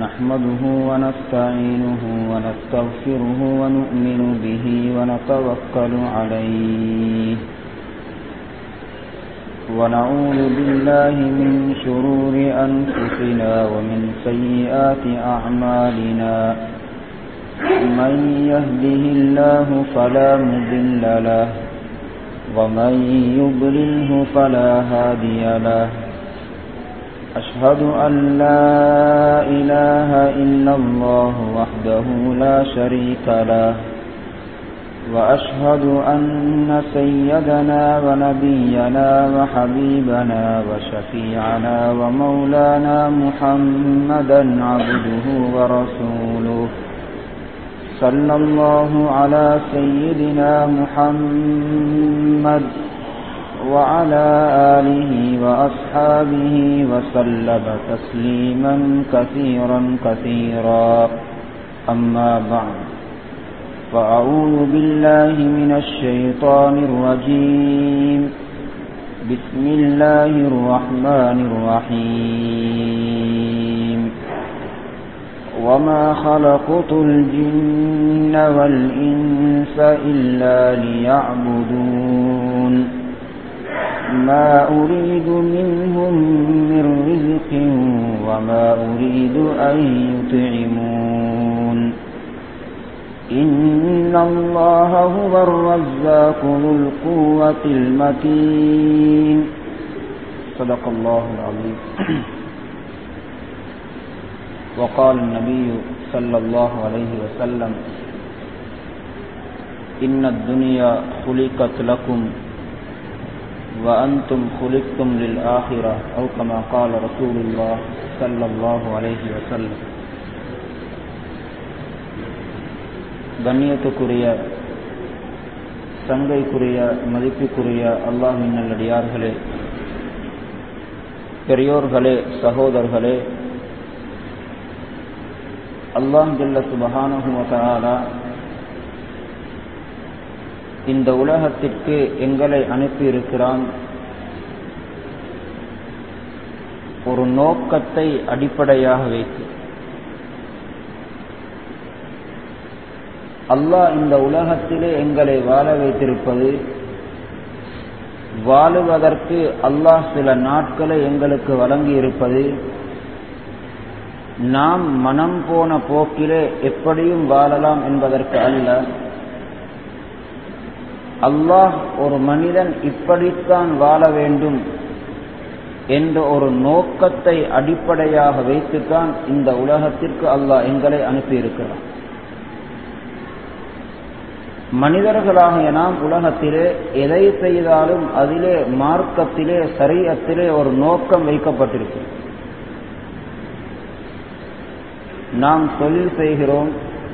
نحمده ونستعينه ونستغفره ونؤمن به ونتوكل عليه ونعوذ بالله من شرور أنفسنا ومن سيئات أعمالنا من يهده الله فلا مضل له ومن يضلله فلا هادي له أشهد أن لا إله إلا الله وحده لا شريك له وأشهد أن سيدنا ونبينا وحبيبنا وشفيعنا ومولانا محمدا عبده ورسوله صلى الله على سيدنا محمد وعلى آله وأصحابه وسلم تسليما كثيرا كثيرا أما بعد فأعوذ بالله من الشيطان الرجيم بسم الله الرحمن الرحيم وما خلقت الجن والإنس إلا ليعبدون ما أريد منهم من رزق وما أريد أن يطعمون إن الله هو الرزاق ذو القوة المتين صدق الله العظيم وقال النبي صلى الله عليه وسلم إن الدنيا خلقت لكم وأنتم خلقتم للآخرة أو كما قال رسول الله صلى الله عليه وسلم கண்ணியத்துக்குரிய சங்கைக்குரிய மதிப்புக்குரிய அல்லாஹின் நல்லடியார்களே பெரியோர்களே சகோதரர்களே அல்லாஹ் ஜல்ல சுபஹானுவதாலா இந்த உலகத்திற்கு எங்களை அனுப்பியிருக்கிறான் ஒரு நோக்கத்தை அடிப்படையாக வைத்து அல்லாஹ் இந்த உலகத்திலே எங்களை வாழ வைத்திருப்பது வாழுவதற்கு அல்லாஹ் சில நாட்களை எங்களுக்கு வழங்கி இருப்பது நாம் மனம் போன போக்கிலே எப்படியும் வாழலாம் என்பதற்கு அல்ல அல்லாஹ் ஒரு மனிதன் இப்படித்தான் வாழ வேண்டும் என்ற ஒரு நோக்கத்தை அடிப்படையாக வைத்துத்தான் இந்த உலகத்திற்கு அல்லாஹ் எங்களை அனுப்பியிருக்கிறான் மனிதர்களாகிய நாம் உலகத்திலே எதை செய்தாலும் அதிலே மார்க்கத்திலே சரியத்திலே ஒரு நோக்கம் வைக்கப்பட்டிருக்கு நாம் தொழில் செய்கிறோம்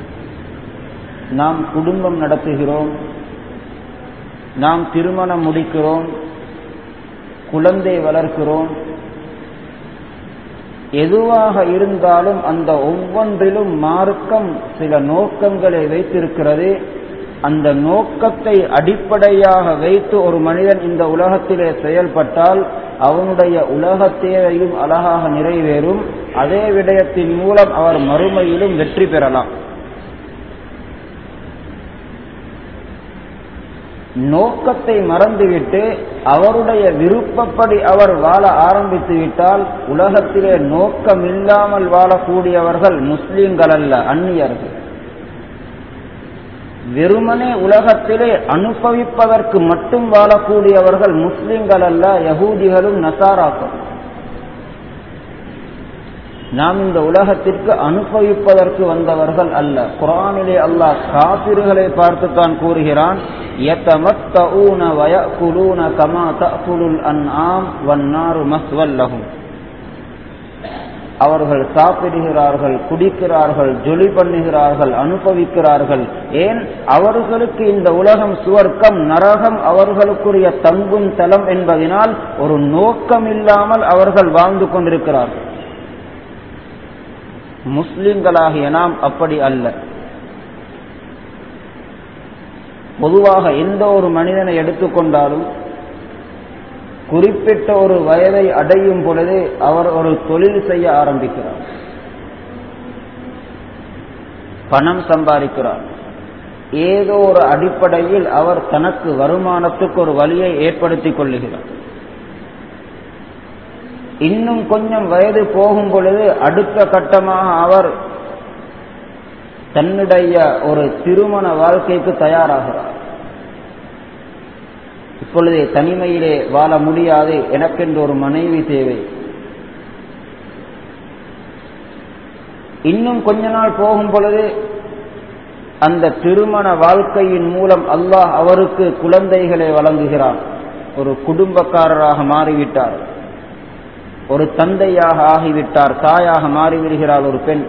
நாம் குடும்பம் நடத்துகிறோம் நாம் திருமணம் முடிக்கிறோம் குழந்தை வளர்க்கிறோம் எதுவாக இருந்தாலும் அந்த ஒவ்வொன்றிலும் மார்க்கம் சில நோக்கங்களை வைத்திருக்கிறது அந்த நோக்கத்தை அடிப்படையாக வைத்து ஒரு மனிதன் இந்த உலகத்திலே செயல்பட்டால் அவனுடைய உலக தேவையும் அழகாக நிறைவேறும் அதே விடயத்தின் மூலம் அவர் மறுமையிலும் வெற்றி பெறலாம் நோக்கத்தை மறந்துவிட்டு அவருடைய விருப்பப்படி அவர் வாழ ஆரம்பித்து விட்டால் உலகத்திலே நோக்கம் இல்லாமல் வாழக்கூடியவர்கள் முஸ்லீம்கள் அல்ல அந்நியர்கள் வெறுமனே உலகத்திலே அனுபவிப்பதற்கு மட்டும் வாழக்கூடியவர்கள் முஸ்லிம்கள் அல்ல யகூதிகளும் நசாராக்கள் நாம் இந்த உலகத்திற்கு அனுபவிப்பதற்கு வந்தவர்கள் அல்ல குரானிலே அல்லாஹ் காபிர்களை பார்த்துத்தான் கூறுகிறான் அவர்கள் சாப்பிடுகிறார்கள் குடிக்கிறார்கள் ஜொலி பண்ணுகிறார்கள் அனுபவிக்கிறார்கள் ஏன் அவர்களுக்கு இந்த உலகம் சுவர்க்கம் நரகம் அவர்களுக்குரிய தங்கும் தலம் என்பதனால் ஒரு நோக்கம் இல்லாமல் அவர்கள் வாழ்ந்து கொண்டிருக்கிறார்கள் முஸ்லிம்களாகிய நாம் அப்படி அல்ல பொதுவாக எந்த ஒரு மனிதனை எடுத்துக்கொண்டாலும் குறிப்பிட்ட ஒரு வயதை அடையும் பொழுது அவர் ஒரு தொழில் செய்ய ஆரம்பிக்கிறார் பணம் சம்பாதிக்கிறார் ஏதோ ஒரு அடிப்படையில் அவர் தனக்கு வருமானத்துக்கு ஒரு வழியை ஏற்படுத்திக் கொள்ளுகிறார் இன்னும் கொஞ்சம் வயது போகும் பொழுது அடுத்த கட்டமாக அவர் தன்னுடைய ஒரு திருமண வாழ்க்கைக்கு தயாராகிறார் இப்பொழுதே தனிமையிலே வாழ முடியாது எனக்கென்று ஒரு மனைவி தேவை இன்னும் கொஞ்ச நாள் போகும் பொழுது அந்த திருமண வாழ்க்கையின் மூலம் அல்லாஹ் அவருக்கு குழந்தைகளை வழங்குகிறார் ஒரு குடும்பக்காரராக மாறிவிட்டார் ஒரு தந்தையாக ஆகிவிட்டார் தாயாக மாறிவிடுகிறார் ஒரு பெண்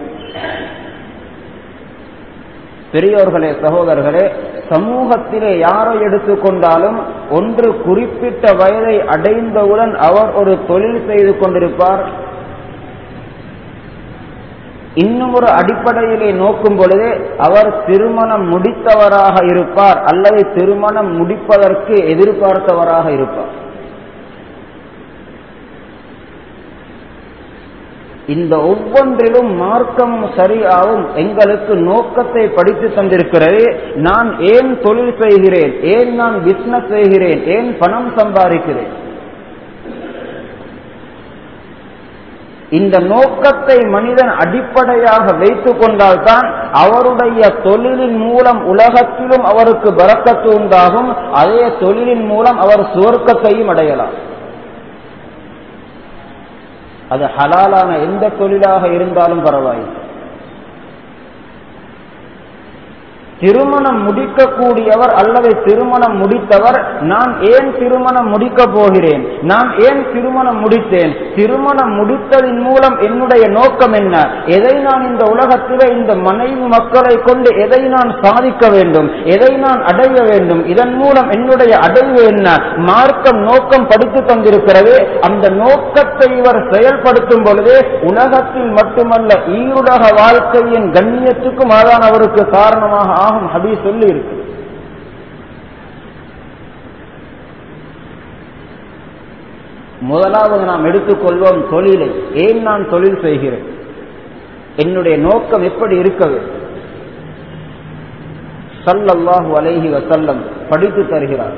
பெரியோர்களே சகோதரர்களே சமூகத்திலே யாரை எடுத்துக்கொண்டாலும் ஒன்று குறிப்பிட்ட வயதை அடைந்தவுடன் அவர் ஒரு தொழில் செய்து கொண்டிருப்பார் இன்னும் ஒரு அடிப்படையிலே நோக்கும் பொழுது அவர் திருமணம் முடித்தவராக இருப்பார் அல்லது திருமணம் முடிப்பதற்கு எதிர்பார்த்தவராக இருப்பார் இந்த ஒவ்வொன்றிலும் மார்க்கமும் சரியாகவும் எங்களுக்கு நோக்கத்தை படித்து தந்திருக்கிறது நான் ஏன் தொழில் செய்கிறேன் ஏன் நான் பிசினஸ் செய்கிறேன் ஏன் பணம் சம்பாதிக்கிறேன் இந்த நோக்கத்தை மனிதன் அடிப்படையாக வைத்துக் கொண்டால்தான் அவருடைய தொழிலின் மூலம் உலகத்திலும் அவருக்கு பறக்கத்து உண்டாகும் அதே தொழிலின் மூலம் அவர் சுவர்க்கத்தையும் அடையலாம் அது ஹலாலான எந்த தொழிலாக இருந்தாலும் பரவாயில்லை திருமணம் முடிக்கக்கூடியவர் அல்லது திருமணம் முடித்தவர் நான் ஏன் திருமணம் முடிக்க போகிறேன் நான் ஏன் திருமணம் முடித்தேன் திருமணம் முடித்ததின் மூலம் என்னுடைய நோக்கம் என்ன எதை நான் இந்த உலகத்திலே இந்த மனைவி மக்களை கொண்டு எதை நான் சாதிக்க வேண்டும் எதை நான் அடைய வேண்டும் இதன் மூலம் என்னுடைய அடைவு என்ன மார்க்கம் நோக்கம் படித்து தந்திருக்கிறது அந்த நோக்கத்தை இவர் செயல்படுத்தும் பொழுது உலகத்தில் மட்டுமல்ல ஈருலக வாழ்க்கையின் கண்ணியத்துக்கும் அதான் அவருக்கு காரணமாக ஆகும் ஹதீஸ் சொல்லி இருக்கு முதலாவது நாம் எடுத்துக்கொள்வோம் தொழிலை ஏன் நான் தொழில் செய்கிறேன் என்னுடைய நோக்கம் எப்படி இருக்க வேண்டும் சல்லல்லாஹு அலைஹி வசல்லம் படித்து தருகிறார்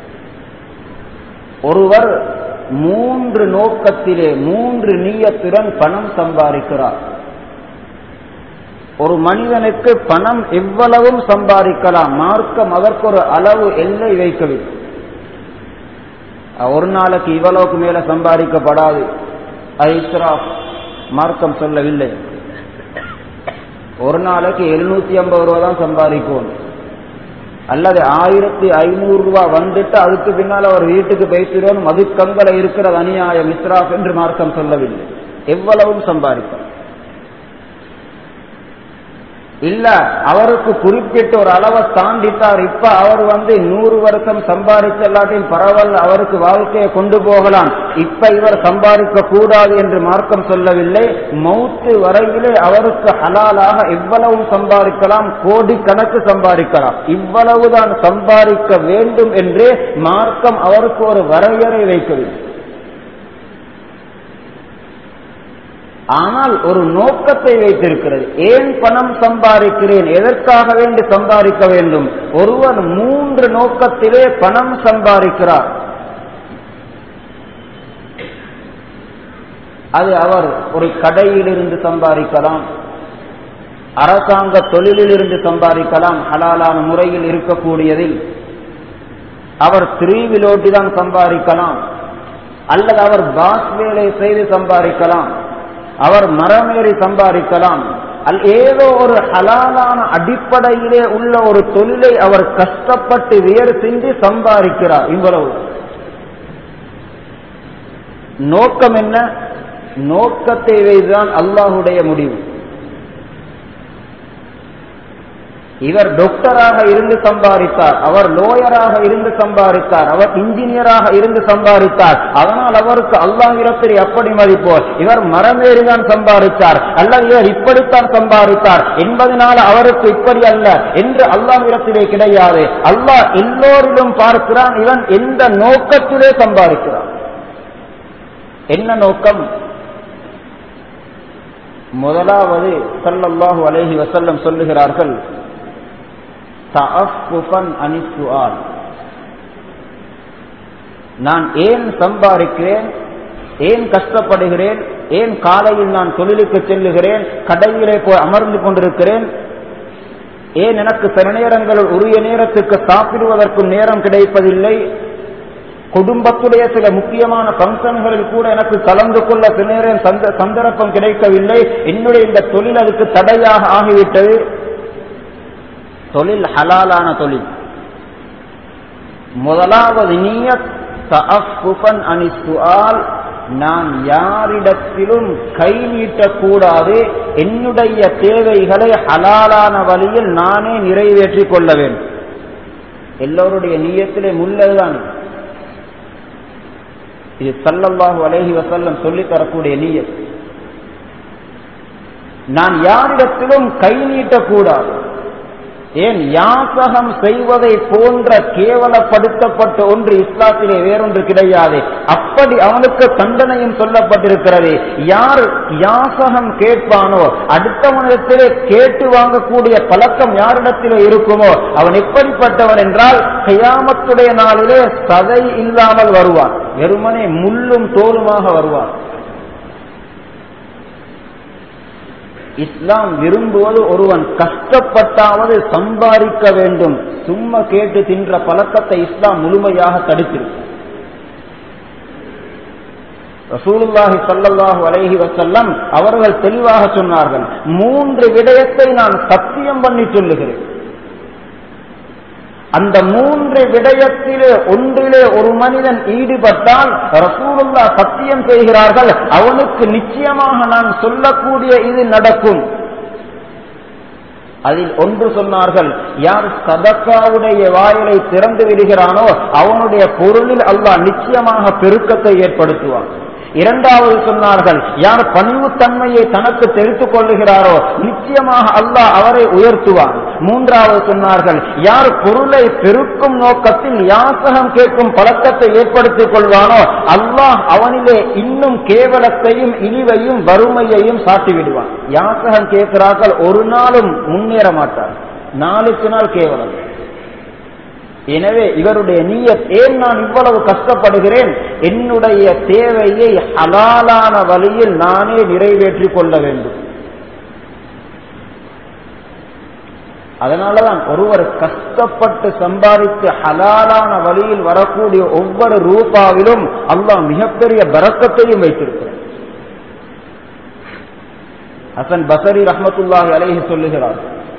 ஒருவர் மூன்று நோக்கத்திலே மூன்று நீயத்துடன் பணம் சம்பாதிக்கிறார் ஒரு மனிதனுக்கு பணம் எவ்வளவும் சம்பாதிக்கலாம் மார்க்கம் அதற்கு ஒரு அளவு எல்லை வைக்கவில்லை ஒரு நாளைக்கு இவ்வளவுக்கு மேல சம்பாதிக்கப்படாது அது இஸ்ராஃப் மார்க்கம் சொல்லவில்லை ஒரு நாளைக்கு எழுநூத்தி ஐம்பது ரூபா தான் சம்பாதிக்கும் அல்லது ஆயிரத்தி ஐநூறு ரூபாய் வந்துட்டு அதுக்கு பின்னால் அவர் வீட்டுக்கு பேசுகிறோம் மதுக்கங்களை இருக்கிறது அநியாயம் இஸ்ராஃப் என்று மார்க்கம் சொல்லவில்லை எவ்வளவும் சம்பாதிப்பார் இல்ல அவருக்கு குறிப்பிட்ட ஒரு அளவை தாண்டித்தார் இப்ப அவர் வந்து நூறு வருஷம் சம்பாதிச்சல்லாட்டின் பரவாயில்ல அவருக்கு வாழ்க்கையை கொண்டு போகலாம் இப்ப இவர் சம்பாதிக்க கூடாது என்று மார்க்கம் சொல்லவில்லை மௌத்து வரையிலே அவருக்கு ஹலாலாக எவ்வளவு சம்பாதிக்கலாம் கோடி கணக்கு சம்பாதிக்கலாம் இவ்வளவுதான் சம்பாதிக்க வேண்டும் என்று மார்க்கம் அவருக்கு ஒரு வரையறை வைக்கவில்லை ஆனால் ஒரு நோக்கத்தை வைத்திருக்கிறது ஏன் பணம் சம்பாதிக்கிறேன் எதற்காக வேண்டி சம்பாதிக்க வேண்டும் ஒருவர் மூன்று நோக்கத்திலே பணம் சம்பாதிக்கிறார் அது அவர் ஒரு கடையிலிருந்து சம்பாதிக்கலாம் அரசாங்க தொழிலிலிருந்து சம்பாதிக்கலாம் ஹலாலான முறையில் இருக்கக்கூடியதில் அவர் திரிவிலோட்டி தான் சம்பாதிக்கலாம் அல்லது அவர் பாஸ் வேலை செய்து சம்பாதிக்கலாம் அவர் மரமேறி சம்பாதிக்கலாம் அல் ஏதோ ஒரு ஹலாலான அடிப்படையிலே உள்ள ஒரு தொழிலை அவர் கஷ்டப்பட்டு வேறு செஞ்சு சம்பாதிக்கிறார் இவ்வளவு நோக்கம் என்ன நோக்கத்தை வைத்துதான் அல்லாஹுடைய முடிவு இவர் டாக்டராக இருந்து சம்பாதித்தார் அவர் லோயராக இருந்து சம்பாதித்தார் அவர் இன்ஜினியராக இருந்து சம்பாதித்தார் அதனால் அவருக்கு அல்லாஹிரத்தில் எப்படி மதிப்போர் இவர் மரமேறிதான் சம்பாதித்தார் அல்லது இவர் இப்படித்தான் சம்பாதித்தார் என்பதனால் அவருக்கு இப்படி அல்ல என்று அல்லாஹிரத்திலே கிடையாது அல்லாஹ் எல்லோரிலும் பார்க்கிறான் இவன் எந்த நோக்கத்திலே சம்பாதிக்கிறான் என்ன நோக்கம் முதலாவது சல்லல்லாஹு அலைஹி வசல்லம் சொல்லுகிறார்கள் தஅஃபுஃபன் அனிசுஆல் நான் ஏன் சம்பாதிக்கிறேன் ஏன் கஷ்டப்படுகிறேன் ஏன் காலையில் நான் தொழிலுக்கு செல்லுகிறேன் கடையிலே போய் அமர்ந்து கொண்டிருக்கிறேன் ஏன் எனக்கு சில நேரங்களில் உரிய நேரத்துக்கு சாப்பிடுவதற்கும் நேரம் கிடைப்பதில்லை குடும்பத்துடைய சில முக்கியமான பங்கன்களில் கூட எனக்கு கலந்து கொள்ள சில நேரம் சந்தர்ப்பம் கிடைக்கவில்லை என்னுடைய இந்த தொழில் அதுக்கு தடையாக ஆகிவிட்டது தொழில் ஹலாலான தொழில் முதலாவது நீயத் தஅஃபுஃபன் அனி சுஆல் நான் யாரிடத்திலும் கை நீட்டக்கூடாது என்னுடைய தேவைகளை ஹலாலான வழியில் நானே நிறைவேற்றிக் கொள்ள வேண்டும் எல்லோருடைய நீயத்திலே முள்ளதுதான் இது சல்லல்லாஹு அலைஹி வசல்லம் சொல்லித் தரக்கூடிய நீயத் நான் யாரிடத்திலும் கை நீட்டக்கூடாது ஏன் யாசகம் செய்வதை போன்ற கேவலப்படுத்தப்பட்ட ஒன்று இஸ்லாத்திலே வேறொன்று கிடையாது அப்படி அவனுக்கு தண்டனையும் சொல்லப்பட்டிருக்கிறது யார் யாசகம் கேட்பானோ அடுத்தவனிடத்திலே கேட்டு வாங்கக்கூடிய பழக்கம் யாரிடத்திலே இருக்குமோ அவன் எப்படிப்பட்டவன் என்றால் கயாமத்துடைய நாளிலே சதை இல்லாமல் வருவான் வெறுமனே முள்ளும் தோலுமாக வருவான் இஸ்லாம் விரும்புவது ஒருவன் கஷ்டப்பட்டாவது சம்பாதிக்க வேண்டும் சும்மா கேட்டு தின்ற பழக்கத்தை இஸ்லாம் முழுமையாக தடுத்திருக்கு ரசூலுல்லாஹி சல்லல்லாஹு அலைஹி வசல்லம் அவர்கள் தெளிவாக சொன்னார்கள் மூன்று விடயத்தை நான் சத்தியம் பண்ணி சொல்லுகிறேன் அந்த மூன்று விடயத்திலே ஒன்றிலே ஒரு மனிதன் ஈடுபட்டால் ரசூலுல்லா சத்தியம் செய்கிறார்கள் அவனுக்கு நிச்சயமாக நான் சொல்லக்கூடிய இது நடக்கும் அதில் ஒன்று சொன்னார்கள் யார் சதக்காவுடைய வாயிலை திறந்து விடுகிறானோ அவனுடைய பொருளில் அல்லாஹ் நிச்சயமாக பெருக்கத்தை ஏற்படுத்துவான் இரண்டாவது சொன்னார்கள் யார் பணிவுத்தன்மையை தனக்கு தெரித்துக் கொள்ளுகிறாரோ நிச்சயமாக அல்லாஹ் அவரை உயர்த்துவான் மூன்றாவது சொன்னார்கள் யார் பொருளை பெருக்கும் நோக்கத்தில் யாசகம் கேட்கும் பழக்கத்தை ஏற்படுத்திக் கொள்வானோ அல்லாஹ் அவனிலே இன்னும் கேவலத்தையும் இழிவையும் வறுமையையும் சாட்டி விடுவான் யாசகம் கேட்கிறார்கள் ஒரு நாளும் முன்னேற மாட்டார் நாளுக்கு நாள் கேவலம் எனவே இவருடைய நீயத் ஏன் நான் இவ்வளவு கஷ்டப்படுகிறேன் என்னுடைய தேவையை ஹலாலான வழியில் நானே நிறைவேற்றிக் கொள்ள வேண்டும் அதனாலதான் ஒருவர் கஷ்டப்பட்டு சம்பாதித்து ஹலாலான வழியில் வரக்கூடிய ஒவ்வொரு ரூபாவிலும் அல்லாஹ் மிகப்பெரிய பரக்கத்தையும் வைத்திருக்கிறார் ஹசன் பசரி ரஹமத்துல்லாஹி அலைஹி சொல்லுகிறார்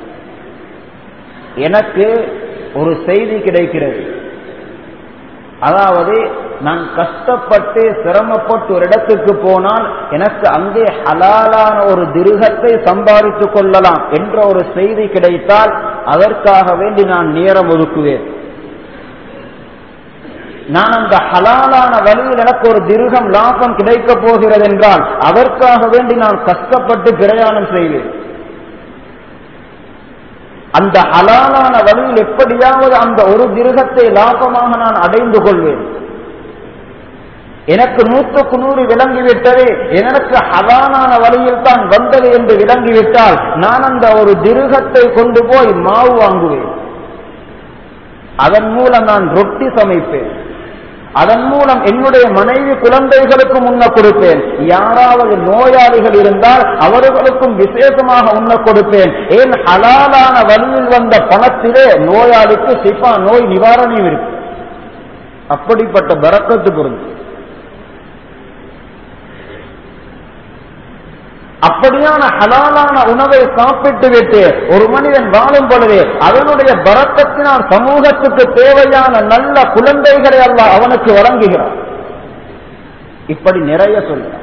எனக்கு ஒரு செய்தி கிடைக்கிறது அதாவது நான் கஷ்டப்பட்டு சிரமப்பட்டு ஒரு இடத்துக்கு போனால் எனக்கு அங்கே ஹலாலான ஒரு திருகத்தை சம்பாதித்துக் கொள்ளலாம் என்ற ஒரு செய்தி கிடைத்தால் அதற்காக வேண்டி நான் நேரம் ஒதுக்குவேன் நான் அந்த ஹலாலான வழியில் எனக்கு ஒரு திருகம் லாபம் கிடைக்கப் போகிறது என்றால் அதற்காக வேண்டி நான் கஷ்டப்பட்டு பிரயாணம் செய்வேன் அந்த ஹலாலான வழியில் எப்படியாவது அந்த ஒரு திருகத்தை லாபமாக நான் அடைந்து கொள்வேன் எனக்கு நூற்றுக்கு நூறு விளங்கிவிட்டது எனக்கு ஹலாலான வழியில் தான் வந்தது என்று விளங்கிவிட்டால் நான் அந்த ஒரு திருகத்தை கொண்டு போய் மாவு வாங்குவேன் அதன் மூலம் நான் ரொட்டி சமைப்பேன் அதன் மூலம் என்னுடைய மனைவி குழந்தைகளுக்கு உண்ண கொடுப்பேன் யாராவது நோயாளிகள் இருந்தால் அவர்களுக்கும் விசேஷமாக உண்ண கொடுப்பேன் ஏன் ஹலாலான வழியில் வந்த பணத்திலே நோயாளிக்கு சிப்பா நோய் நிவாரணம் இருக்கு அப்படிப்பட்ட பறக்கத்து பொருந்து அப்படியான ஹலாலான உணவை சாப்பிட்டு விட்டு ஒரு மனிதன் வாழும் பொழுது அதனுடைய பரக்கத்தினால் சமூகத்துக்கு தேவையான நல்ல குழந்தைகளை அல்ல அவனுக்கு வழங்குகிறான் இப்படி நிறைய சொல்கிறான்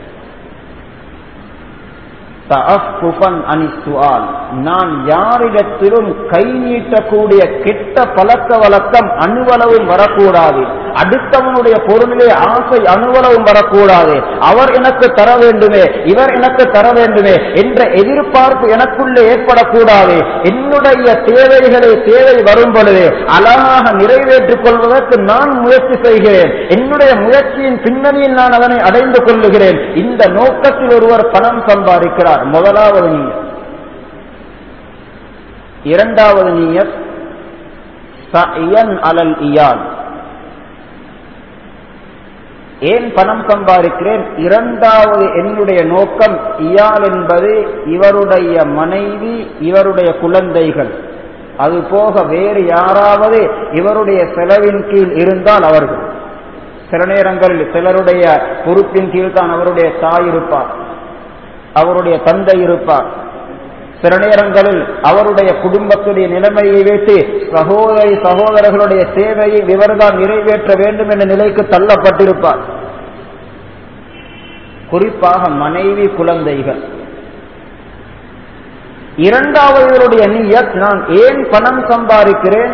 நான் யாரிடத்திலும் கை நீட்டக்கூடிய கெட்ட பழக்க வழக்கம் அணுவளவும் வரக்கூடாது அடுத்தவனுடைய பொருளிலே ஆசை அனுவலவும் வரக்கூடாது அவர் எனக்கு தர வேண்டுமே இவர் எனக்கு தர வேண்டுமே என்ற எதிர்பார்ப்பு எனக்குள்ளே ஏற்படக்கூடாது என்னுடைய தேவைகளை தேவை வரும் பொழுது அழகாக நிறைவேற்றிக் கொள்வதற்கு நான் முயற்சி செய்கிறேன் என்னுடைய முயற்சியின் பின்னணியில் நான் அதனை அடைந்து கொள்ளுகிறேன் இந்த நோக்கத்தில் ஒருவர் பணம் சம்பாதிக்கிறார் முதலாவது நீயத் இரண்டாவது நீயத் சயன் அலல் இயால் ஏன் பணம் சம்பாதிக்கிறேன் இரண்டாவது என்னுடைய நோக்கம் இயால் என்பது இவருடைய மனைவி இவருடைய குழந்தைகள் அது போக வேறு யாராவது இவருடைய செலவின் கீழ் இருந்தால் அவர்கள் சில நேரங்களில் சிலருடைய பொறுப்பின் கீழ் தான் அவருடைய தாய் இருப்பார் அவருடைய தந்தை இருப்பார் சில நேரங்களில் அவருடைய குடும்பத்துடைய நிலைமையை வைத்து சகோதரி சகோதரர்களுடைய சேவையை இவர்தான் நிறைவேற்ற வேண்டும் என்ற நிலைக்கு தள்ளப்பட்டிருப்பார் குறிப்பாக மனைவி குழந்தைகள் இரண்டாவதுடைய நீயத் நான் ஏன் பணம் சம்பாதிக்கிறேன்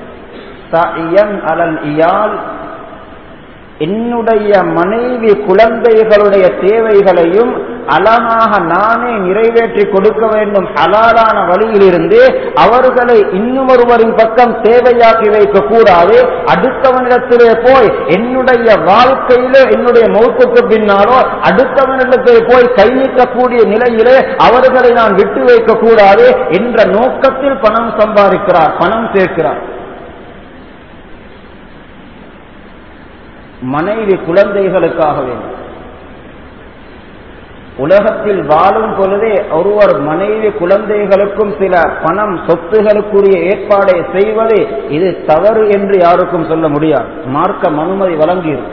அலல் இயால் என்னுடைய மனைவி குழந்தைகளுடைய தேவைகளையும் அழகாக நானே நிறைவேற்றி கொடுக்க வேண்டும் ஹலாலான வழியிலிருந்து அவர்களை இன்னும் ஒருவரின் பக்கம் தேவையாக்கி வைக்க கூடாது அடுத்தவனிடத்திலே போய் என்னுடைய வாழ்க்கையிலே என்னுடைய மௌத்துக்கு பின்னாலோ அடுத்தவனிடத்திலே போய் கை நீக்கக்கூடிய நிலையிலே அவர்களை நான் விட்டு வைக்க கூடாது என்ற நோக்கத்தில் பணம் சம்பாதிக்கிறார் பணம் சேர்க்கிறார் மனைவி குழந்தைகளுக்காக வேண்டும் உலகத்தில் வாழும் பொழுதே ஒருவர் மனைவி குழந்தைகளுக்கும் சில பணம் சொத்துகளுக்குரிய ஏற்பாடை செய்வது இது தவறு என்று யாருக்கும் சொல்ல முடியாது மார்க்கம் அனுமதி வழங்கியிருக்கும்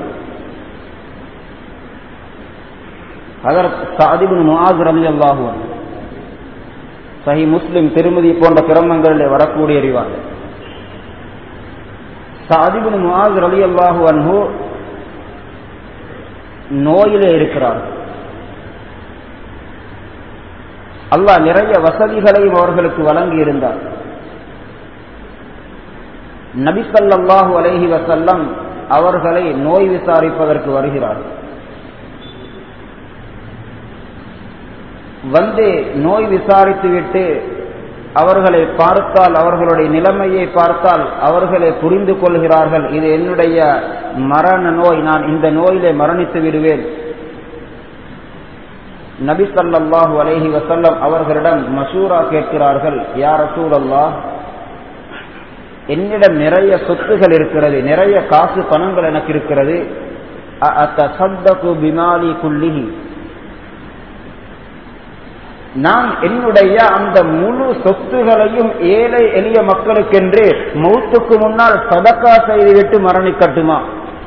அதற்கு சாதிபின் முஆஸ் ரலியல்லாஹு அன்ஹு சஹி முஸ்லிம் திருமதி போன்ற கிரமங்களில் வரக்கூடிய அறிவாங்க சாதிபின் முஆஸ் ரலியல்லாஹு அன்ஹு நோயிலே இருக்கிறார் அல்லாஹ் நிறைய வசதிகளையும் அவர்களுக்கு வழங்கி இருந்தார் நபிசல்லாஹு அலைஹி வசல்லம் அவர்களை நோய் விசாரிப்பதற்கு வருகிறார் வந்து நோய் விசாரித்துவிட்டு அவர்களை பார்த்தால் அவர்களுடைய நிலைமையை பார்த்தால் அவர்களை புரிந்து கொள்கிறார்கள் இது என்னுடைய மரண நோய் நான் இந்த நோயிலே மரணித்து விடுவேன் நபி சல்லாஹூ அலஹி வசல்லம் அவர்களிடம் மசூரா கேட்கிறார்கள் யார் ரசூலல்லா என்னிடம் நிறைய சொத்துகள் இருக்கிறது நிறைய காசு பணங்கள் எனக்கு இருக்கிறது பிமாலி குல்லிஹி நான் என்னுடைய அந்த முழு சொத்துகளையும் ஏழை எளிய மக்களுக்கென்று மௌத்துக்கு முன்னால் சதக்கா செய்துவிட்டு மரணிக்கட்டுமா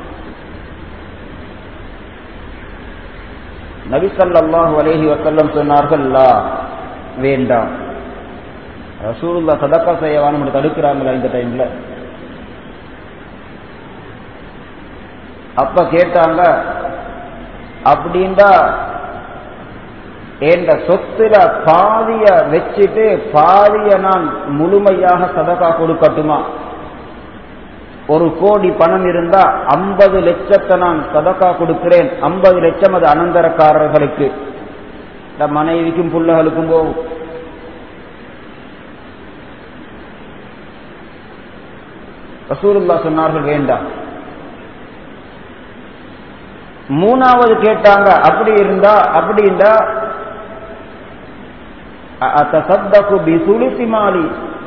நபிசல்லாஹு அலேஹி வசல்லம் சொன்னார்கள் லா வேண்டாம் ரசூலுல்லா சதக்கா செய்யவான்னு தடுக்கிறாங்களா இந்த டைம்ல அப்ப கேட்டாங்க அப்படின்டா என்ற சொத்துல பாதிய வச்சுட்டு பாதிய நான் முழுமையாக சதகா கொடுக்கட்டுமா ஒரு கோடி பணம் இருந்தா ஐம்பது லட்சத்தை நான் சதக்கா கொடுக்கிறேன் ஐம்பது லட்சம் அது அனந்தரக்காரர்களுக்கு மனைவிக்கும் பிள்ளைகளுக்கும் போகும் ரசூலுல்லா சொன்னார்கள் வேண்டாம் மூணாவது கேட்டாங்க அப்படி இருந்தா அப்படி இருந்தா அத்தசத்தகு பிசுலிசி மாலி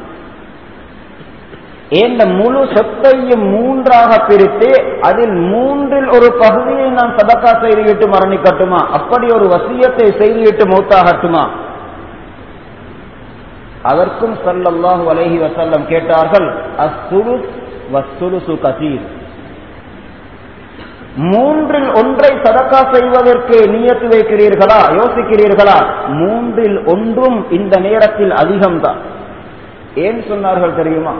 இந்த முழு சொத்தையும் மூன்றாக பிரித்து அதில் மூன்றில் ஒரு பகுதியை நான் சதக்கா செய்துவிட்டு மரணிக்கட்டுமா அப்படி ஒரு வசியத்தை செய்துவிட்டு மௌத்தாகட்டுமா அதற்கும் சல்லல்லாஹு அலைஹி வசல்லம் கேட்டார்கள் அசுலு வசுலுசு கசீர் மூன்றில் ஒன்றை சதக்கா செய்வதற்கு நியத்து வைக்கிறீர்களா யோசிக்கிறீர்களா மூன்றில் ஒன்றும் இந்த நேரத்தில் அதிகம்தான் ஏன் சொன்னார்கள் தெரியுமா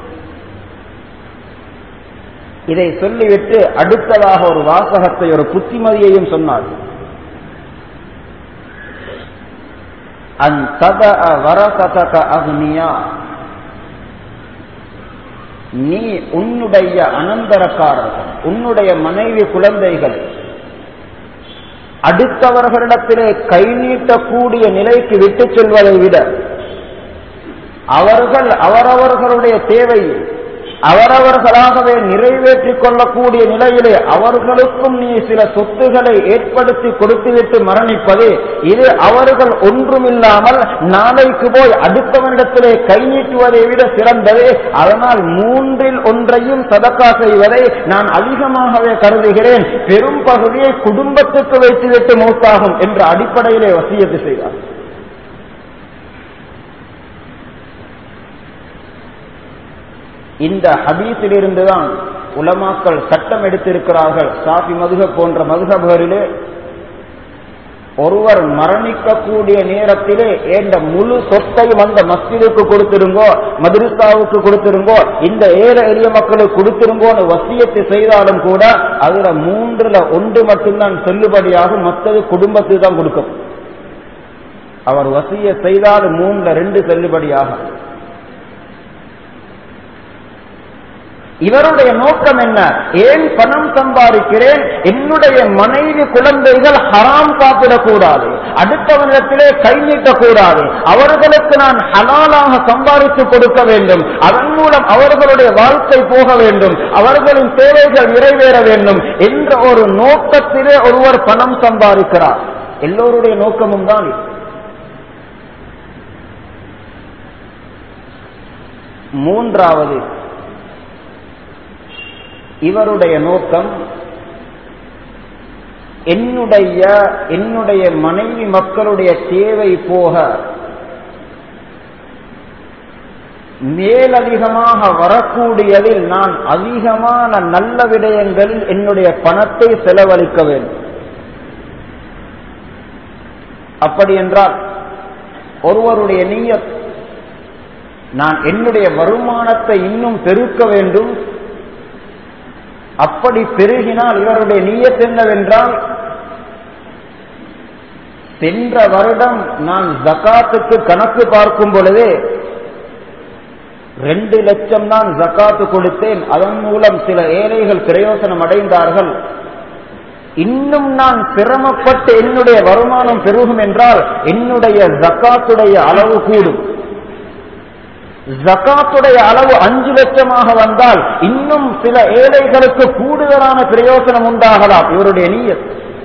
இதை சொல்லிவிட்டு அடுத்ததாக ஒரு வாசகத்தை ஒரு புத்திமதியையும் சொன்னார் நீ உன்னுடைய அனந்தரக்காரர்கள் உன்னுடைய மனைவி குழந்தைகள் அடுத்தவர்களிடத்திலே கை நீட்டக்கூடிய நிலைக்கு விட்டு செல்வதை விட அவர்கள் அவரவர்களுடைய தேவையை அவரவர்களாகவே நிறைவேற்றிக் கொள்ளக்கூடிய நிலையிலே அவர்களுக்கும் நீ சில சொத்துக்களை ஏற்படுத்தி கொடுத்துவிட்டு மரணிப்பது இது அவர்கள் ஒன்றுமில்லாமல் நாளைக்கு போய் அடுத்தவனிடத்திலே கை நீட்டுவதை விட சிறந்தது அதனால் மூன்றில் ஒன்றையும் சதக்கா செய்வதை நான் அதிகமாகவே கருதுகிறேன் பெரும் பகுதியை குடும்பத்துக்கு வைத்துவிட்டு மூத்தாகும் என்ற அடிப்படையிலே வசியத்து செய்தார் இந்த ஹதீஸிலிருந்துதான் உலமாக்கள் சட்டம் எடுத்திருக்கிறார்கள் சாஃபி மதுக போன்ற மதுகபுகளிலே ஒருவர் மரணிக்கக்கூடிய நேரத்திலே ஏண்ட முழு சொத்தையும் அந்த மஸ்ஜிதுக்கு கொடுத்திருங்கோ மதுரசாவுக்கு கொடுத்திருங்கோ இந்த ஏழை எளிய மக்களுக்கு கொடுத்திருங்கோன்னு வசியத்தை செய்தாலும் கூட அதுல மூன்றுல ஒன்று மட்டும்தான் செல்லுபடியாகும் மற்றது குடும்பத்துக்கு தான் கொடுக்கும் அவர் வசிய செய்தால் மூணுல ரெண்டு செல்லுபடியாகும் இவருடைய நோக்கம் என்ன ஏன் பணம் சம்பாதிக்கிறேன் என்னுடைய மனைவி குழந்தைகள் ஹராம் சாப்பிடக்கூடாது அடுத்தவனிடத்திலே கை நீட்டக்கூடாது அவர்களுக்கு நான் ஹலாலாக சம்பாதித்து கொடுக்க வேண்டும் அதன் மூலம் அவர்களுடைய வாழ்க்கை போக வேண்டும் அவர்களின் தேவைகள் நிறைவேற வேண்டும் என்ற ஒரு நோக்கத்திலே ஒருவர் பணம் சம்பாதிக்கிறார் எல்லோருடைய நோக்கமும் தான் மூன்றாவது இவருடைய நோக்கம் என்னுடைய என்னுடைய மனைவி மக்களுடைய தேவை போக மேலதிகமாக வரக்கூடியதில் நான் அதிகமான நல்ல விடயங்களில் என்னுடைய பணத்தை செலவழிக்க வேண்டும் அப்படி என்றால் ஒருவருடைய நீயத் நான் என்னுடைய வருமானத்தை இன்னும் பெருக்க வேண்டும் அப்படி பெருகினால் இவருடைய நீயத் என்னவென்றால் சென்ற வருடம் நான் ஜக்காத்துக்கு கணக்கு பார்க்கும் பொழுதே ரெண்டு லட்சம் தான் ஜக்காத்து கொடுத்தேன் அதன் மூலம் சில ஏழைகள் பிரயோசனம் அடைந்தார்கள் இன்னும் நான் சிரமப்பட்டு என்னுடைய வருமானம் பெருகும் என்றால் என்னுடைய ஜக்காத்துடைய அளவு கூடும் ஜக்காத்துடைய அளவு அஞ்சு லட்சமாக வந்தால் இன்னும் சில ஏழைகளுக்கு கூடுதலான பிரயோசனம் உண்டாகலாம் இவருடைய நீயத்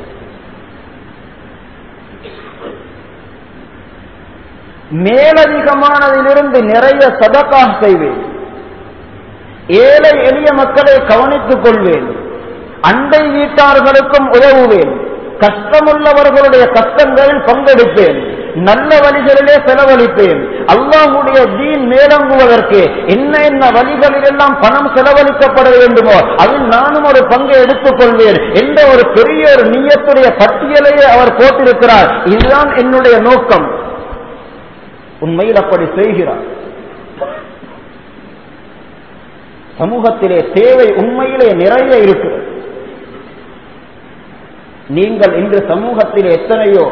மேலதிகமானதிலிருந்து நிறைய சதக்கா செய்வேன் ஏழை எளிய மக்களை கவனித்துக் கொள்வேன் அண்டை வீட்டார்களுக்கும் உதவுவேன் கஷ்டமுள்ளவர்களுடைய கஷ்டங்களில் பங்கெடுப்பேன் நல்ல வழிகளிலே செலவழிப்பேன் அல்லாஹுடைய தீன் மேலங்குவதற்கு என்ன என்ன வழிகளில் எல்லாம் பணம் செலவழிக்கப்பட வேண்டுமோ அதில் நானும் ஒரு பங்கை எடுத்துக் கொள்வேன் என்ற ஒரு பெரிய ஒரு நீயத்துடைய பட்டியலையே அவர் போட்டிருக்கிறார் இதுதான் என்னுடைய நோக்கம் உண்மையில் அப்படி செய்கிறார் சமூகத்திலே தேவை உண்மையிலே நிறைய இருக்கிறது நீங்கள் இன்று சமூகத்திலே எத்தனையோ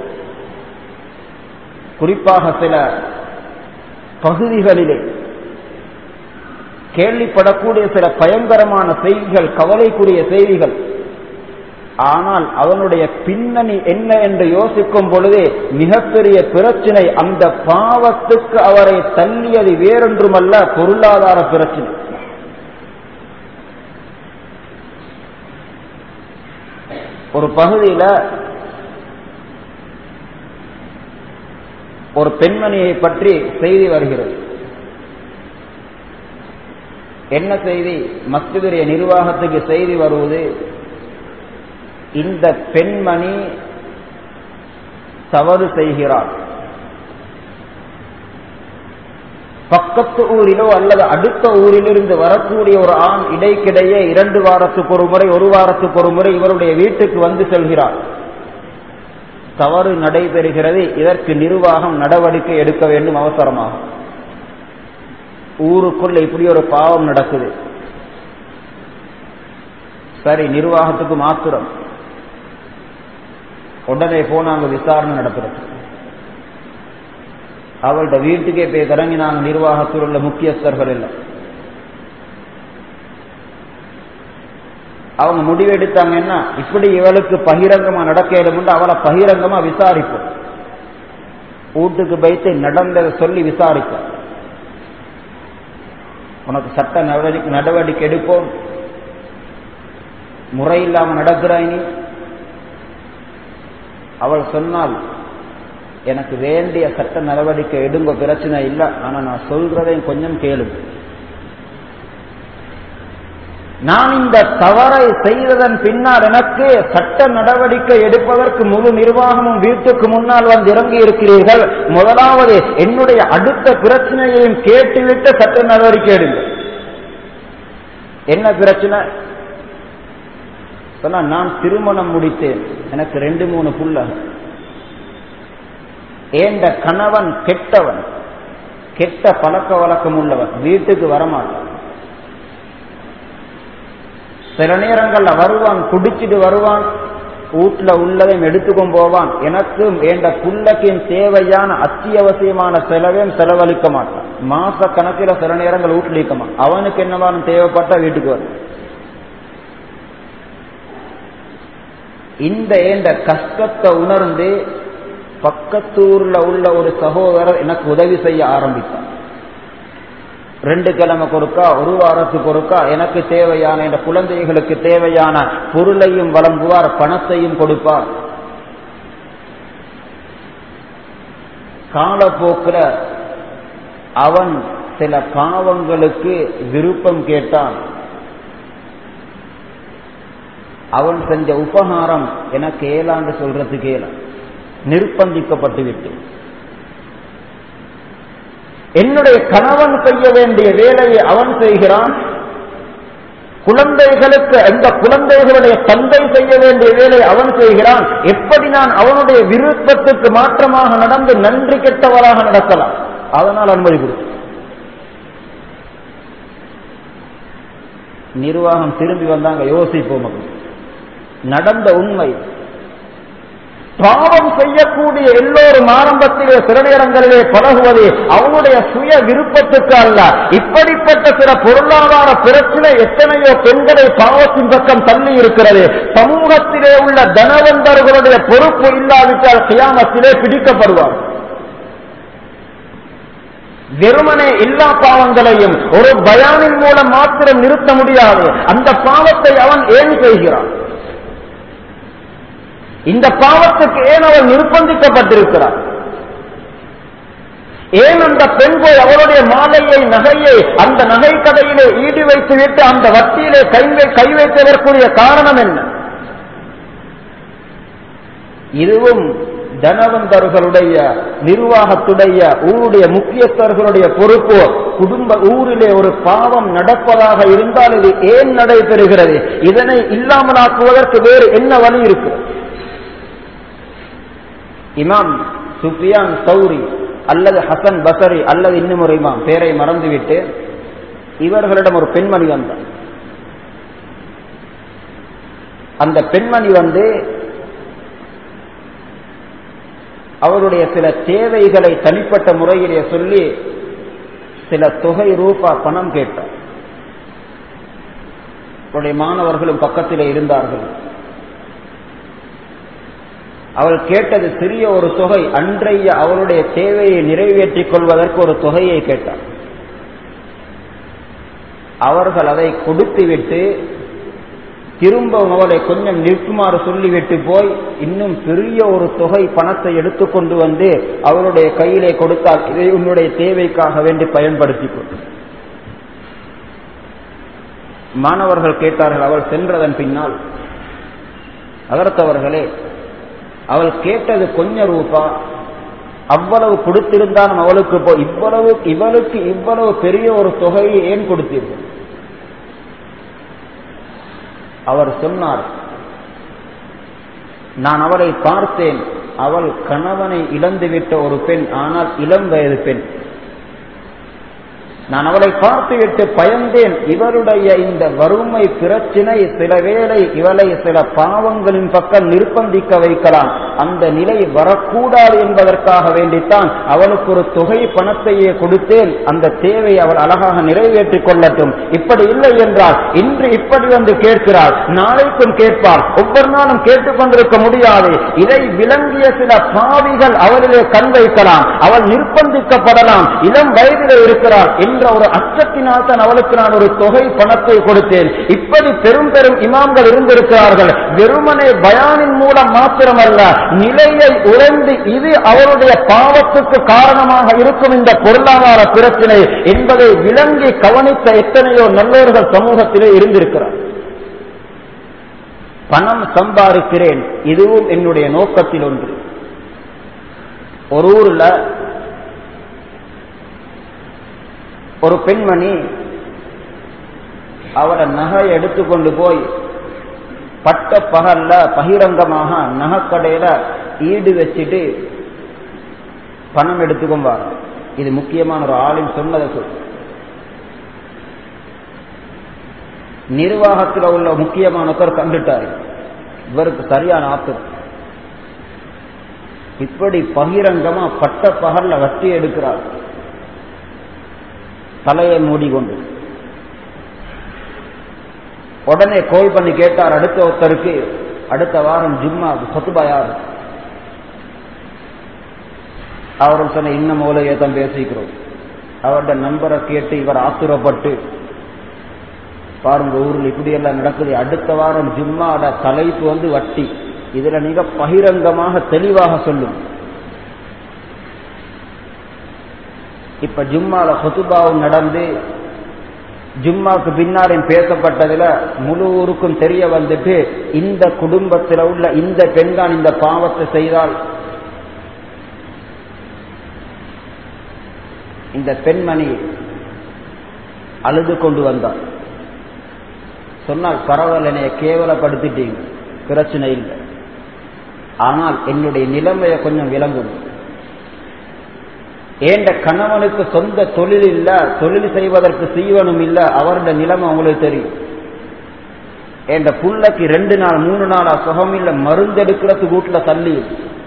குறிப்பாக சில பகுதிகளிலே கேள்விப்படக்கூடிய சில பயங்கரமான செய்திகள் கவலைக்குரிய செய்திகள் ஆனால் அவனுடைய பின்னணி என்ன என்று யோசிக்கும் பொழுதே மிகப்பெரிய பிரச்சனை அந்த பாவத்துக்கு அவரை தள்ளியது வேறொன்றுமல்ல பொருளாதார பிரச்சனை ஒரு பகுதியில் ஒரு பெண்மணியை பற்றி செய்தி வருகிறது என்ன செய்தி மஸ்ஜிதுடைய நிர்வாகத்துக்கு செய்தி வருவது இந்த பெண்மணி தவறு செய்கிறார் பக்கத்து ஊரிலோ அல்லது அடுத்த ஊரிலிருந்து வரக்கூடிய ஒரு ஆண் இடைக்கிடையே இரண்டு வாரத்துக்கு ஒரு முறை ஒரு வாரத்துக்கு ஒரு முறை இவருடைய வீட்டுக்கு வந்து செல்கிறார் தவறு நடைபெறுகிறது இதற்கு நிர்வாகம் நடவடிக்கை எடுக்க வேண்டும் அவசரமாக ஊருக்குள்ள இப்படி ஒரு பாவம் நடக்குது சரி நிர்வாகத்துக்கு மாத்திரம் உடனே போனாங்க விசாரணை நடத்துறது அவள்கிட்ட வீட்டுக்கே போய் இறங்கி நாங்கள் நிர்வாகத்தில் உள்ள முக்கியஸ்தர்கள் இல்லை அவங்க முடிவெடுத்தாங்கன்னா இப்படி இவளுக்கு பகிரங்கமா நடக்கலும்னு அவளை பகிரங்கமா விசாரிப்போம் வீட்டுக்கு வைத்து நடந்ததை சொல்லி விசாரிப்போம் உனக்கு சட்ட நடவடிக்கை நடவடிக்கை எடுப்போம் முறை இல்லாம நடக்கிறாய் நீ அவள் சொன்னால் எனக்கு வேண்டிய சட்ட நடவடிக்கை எடுங்க பிரச்சனை இல்லை ஆனா நான் சொல்றதையும் கொஞ்சம் கேளுங்க நான் இந்த தவறை செய்ததன் பின்னால் எனக்கு சட்ட நடவடிக்கை எடுப்பதற்கு முழு நிர்வாகமும் வீட்டுக்கு முன்னால் வந்து இறங்கி இருக்கிறீர்கள் முதலாவது என்னுடைய அடுத்த பிரச்சனையையும் கேட்டுவிட்டு சட்ட நடவடிக்கை எடுங்க என்ன பிரச்சனை சொன்னா நான் திருமணம் முடித்தேன் எனக்கு ரெண்டு மூணு புள்ள ஏண்ட கணவன் கெட்டவன் கெட்ட பழக்க வழக்கம் உள்ளவன் வீட்டுக்கு வரமாட்டான் சில நேரங்கள்ல வருவான் குடிச்சிட்டு வருவான் வீட்டுல உள்ளதையும் எடுத்துக்கும் போவான் எனக்கும் என்ற புள்ளக்கும் தேவையான அத்தியாவசியமான செலவையும் செலவழிக்க மாட்டான் மாச கணக்கில் சில நேரங்கள் வீட்டுல இருக்க மாட்டான் அவனுக்கு என்னவான தேவைப்பட்டா வீட்டுக்கு வரும் இந்த ஏண்ட கஷ்டத்தை உணர்ந்து பக்கத்தூர்ல உள்ள ஒரு சகோதரர் எனக்கு உதவி செய்ய ஆரம்பித்தார் ரெண்டு கிழமை கொடுக்கா ஒரு வாரத்துக்கு கொடுக்கா எனக்கு தேவையான இந்த குழந்தைகளுக்கு தேவையான பொருளையும் வழங்குவார் பணத்தையும் கொடுப்பார் காலப்போக்கில் அவன் சில பாவங்களுக்கு விருப்பம் கேட்டான் அவன் செஞ்ச உபகாரம் எனக்கு ஏலாண்டு சொல்றதுக்கு ஏலா நிர்பந்திக்கப்பட்டு விட்டு என்னுடைய கணவன் செய்ய வேண்டிய வேலையை அவன் செய்கிறான் குழந்தைகளுக்கு அந்த குழந்தைகளுடைய தந்தை செய்ய வேண்டிய வேலையை அவன் செய்கிறான் எப்படி நான் அவனுடைய விருப்பத்துக்கு மாற்றமாக நடந்து நன்றி கெட்டவராக நடக்கலாம் அதனால் அனுமதி கொடுத்து நிர்வாகம் திரும்பி வந்தாங்க யோசிப்போம் நடந்த உண்மை பாவம் செய்யக்கூடிய எல்லோரும் ஆரம்பத்திலே சில நேரங்களிலே பழகுவது அவனுடைய சுய விருப்பத்துக்கு அல்ல இப்படிப்பட்ட சில பொருளாதார பிரச்சனை எத்தனையோ பெண்களை பாவத்தின் பக்கம் தள்ளி இருக்கிறது சமூகத்திலே உள்ள தனவந்தர்களுடைய பொறுப்பு இல்லாவிட்டால் கியாமத்திலே பிடிக்கப்படுவார் வெறுமனே எல்லா பாவங்களையும் ஒரு பயானின் மூலம் மாத்திரம் நிறுத்த முடியாது அந்த பாவத்தை அவன் ஏன் செய்கிறான் இந்த பாவத்துக்கு ஏன் அவள் நிர்பந்திக்கப்பட்டிருக்கிறார் ஏன் அந்த பெண் போய் அவளுடைய மாலையை நகையை அந்த நகை கடையிலே ஈடு வைத்து விட்டு அந்த வட்டியிலே கை கை வைத்ததற்குரிய காரணம் என்ன இதுவும் தனவந்தர்களுடைய நிர்வாகத்துடைய ஊருடைய முக்கியஸ்தர்களுடைய பொறுப்பு குடும்ப ஊரிலே ஒரு பாவம் நடப்பதாக இருந்தால் இது ஏன் நடைபெறுகிறது இதனை இல்லாமலாக்குவதற்கு வேறு என்ன வழி இருக்கிறது இமாம் சுஃபியான் சௌரி அல்லது ஹசன் பசரி அல்லது இன்னும் ஒரு இமாம் பேரை மறந்துவிட்டு இவர்களிடம் ஒரு பெண்மணி வந்தார் அந்த பெண்மணி வந்து அவருடைய சில தேவைகளை தனிப்பட்ட முறையிலே சொல்லி சில தொகை ரூபா பணம் கேட்டார் அவருடைய மாணவர்களும் பக்கத்திலே இருந்தார்கள் அவள் கேட்டது சிறிய ஒரு தொகை அன்றைய அவளுடைய தேவையை நிறைவேற்றிக் கொள்வதற்கு ஒரு தொகையை கேட்டார் அவர்கள் அதை கொடுத்துவிட்டு திரும்பவும் அவளை கொஞ்சம் நிற்குமாறு சொல்லிவிட்டு போய் இன்னும் பெரிய ஒரு தொகை பணத்தை எடுத்துக்கொண்டு வந்து அவளுடைய கையிலே கொடுத்தால் இதை உன்னுடைய தேவைக்காக வேண்டி பயன்படுத்திக் கொண்டு மாணவர்கள் கேட்டார்கள் அவள் சென்றதன் பின்னால் அகர்த்தவர்களே அவள் கேட்டது கொஞ்ச ரூபா அவ்வளவு கொடுத்திருந்தாலும் அவளுக்கு போ இவ்வளவு இவளுக்கு இவ்வளவு பெரிய ஒரு தொகையை ஏன் கொடுத்தீர்கள் அவர் சொன்னார் நான் அவளை பார்த்தேன் அவள் கணவனை இழந்துவிட்ட ஒரு பெண் ஆனால் இளம் வயது பெண் நான் அவளை பார்த்துவிட்டு பயந்தேன் இவருடைய இந்த வறுமை பிரச்சினை சில வேளை இவளை சில பாவங்களின் பக்கம் நிர்பந்திக்க வைக்கலாம் அந்த நிலை வரக்கூடாது என்பதற்காக வேண்டித்தான் அவளுக்கு ஒரு தொகை பணத்தையே கொடுத்தேன் அந்த தேவை அவள் அழகாக நிறைவேற்றிக் கொள்ளட்டும் இப்படி இல்லை என்றால் இன்று இப்படி வந்து கேட்கிறாள் நாளைக்கும் கேட்பாள் ஒவ்வொரு நாளும் கேட்டுக்கொண்டிருக்க முடியாது இதை விளங்கிய சில பாவிகள் அவளிலே கண் வைக்கலாம் அவள் நிர்பந்திக்கப்படலாம் இளம் வயதிலே இருக்கிறாள் என்ற ஒரு அச்சத்தினால் தான் அவளுக்கு நான் ஒரு தொகை பணத்தை கொடுத்தேன் இப்படி பெரும் பெரும் இமாம்கள் இருந்திருக்கிறார்கள் வெறுமனே பயானின் மூலம் மாத்திரமல்ல நிலையை உழைந்து இது அவருடைய பாவத்துக்கு காரணமாக இருக்கும் இந்த பொருளாதார பிரச்சனை என்பதை விளங்கி கவனித்த எத்தனையோ நல்லோர்கள் சமூகத்திலே இருந்திருக்கிறார் பணம் சம்பாதிக்கிறேன் இதுவும் என்னுடைய நோக்கத்தில் ஒன்று ஒரு ஊர்ல ஒரு பெண்மணி அவரை நகை எடுத்துக்கொண்டு போய் பட்ட பகல்ல பகிரங்கமாக நகைக்கடையில ஈடு வச்சுட்டு பணம் எடுத்துக்கொண்டார் இது முக்கியமான ஒரு ஆளின் சொன்னதை சொல் நிர்வாகத்தில் உள்ள முக்கியமானவர் கண்டுட்டார் இவருக்கு சரியான ஆத்திரம் இப்படி பகிரங்கமா பட்ட பகல்ல வட்டி எடுக்கிறார் தலையை மூடிக்கொண்டு உடனே கோல் பண்ணி கேட்டார் அடுத்த ஒருத்தருக்கு அடுத்த வாரம் ஜும்மா சொத்துபா யார் அவரும் சொன்ன இன்னும் மூலையை தான் பேசிக்கிறோம் அவருடைய நம்பரை கேட்டு இவர் ஆத்துரப்பட்டு பாருங்க ஊரில் இப்படி எல்லாம் நடக்குது அடுத்த வாரம் ஜும்மாட தலைப்பு வந்து வட்டி இதுல நீங்க பகிரங்கமாக தெளிவாக சொல்லும் இப்ப ஜும்மால ஹொத்துபாவும் நடந்து ஜும்மாக்கு பின்னாலும் பேசப்பட்டதுல முழு ஊருக்கும் தெரிய வந்துட்டு இந்த குடும்பத்தில் உள்ள இந்த பெண் தான் இந்த பாவத்தை செய்தால் இந்த பெண்மணி அழுது கொண்டு வந்தார் சொன்னால் பரவாயில்ல என்னைய கேவலப்படுத்திட்டீங்க பிரச்சனை இல்லை ஆனால் என்னுடைய நிலைமையை கொஞ்சம் விளங்கும் ஏண்ட கணவனுக்கு சொந்த தொழில் இல்ல தொழில் செய்வதற்கு செய்வனும் இல்ல அவருடைய நிலைமை உங்களுக்கு தெரியும் ஏண்ட புள்ளைக்கு ரெண்டு நாள் மூணு நாளா சுகம் இல்ல மருந்தெடுக்கிறது வீட்டுல தள்ளி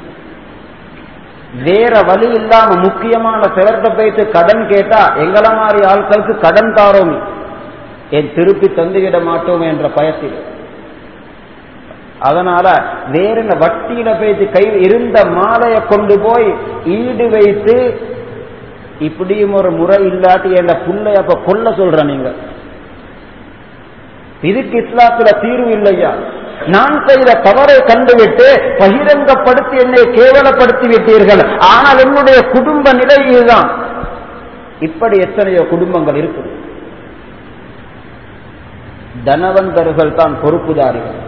வேற வழி இல்லாம முக்கியமான சிலர்கிட்ட போயிட்டு கடன் கேட்டா எங்கள மாதிரி ஆட்களுக்கு கடன் தாரோம் என் திருப்பி தந்துவிட மாட்டோம் என்ற பயத்தில் அதனால வேற என்ன வட்டியில போயிட்டு கை இருந்த மாலையை கொண்டு போய் ஈடு வைத்து இப்படியும் ஒரு முறை இல்லாட்டி என்ற புள்ளை அப்ப கொல்ல சொல்ற நீங்க இதுக்கு இஸ்லாத்துல தீர்வு இல்லையா நான் செய்த தவறை கண்டுவிட்டு பகிரங்கப்படுத்தி என்னை கேவலப்படுத்தி விட்டீர்கள் ஆனால் என்னுடைய குடும்ப நிலை இதுதான் இப்படி எத்தனையோ குடும்பங்கள் இருக்குது தனவந்தர்கள் தான் பொறுப்புதாரிகள்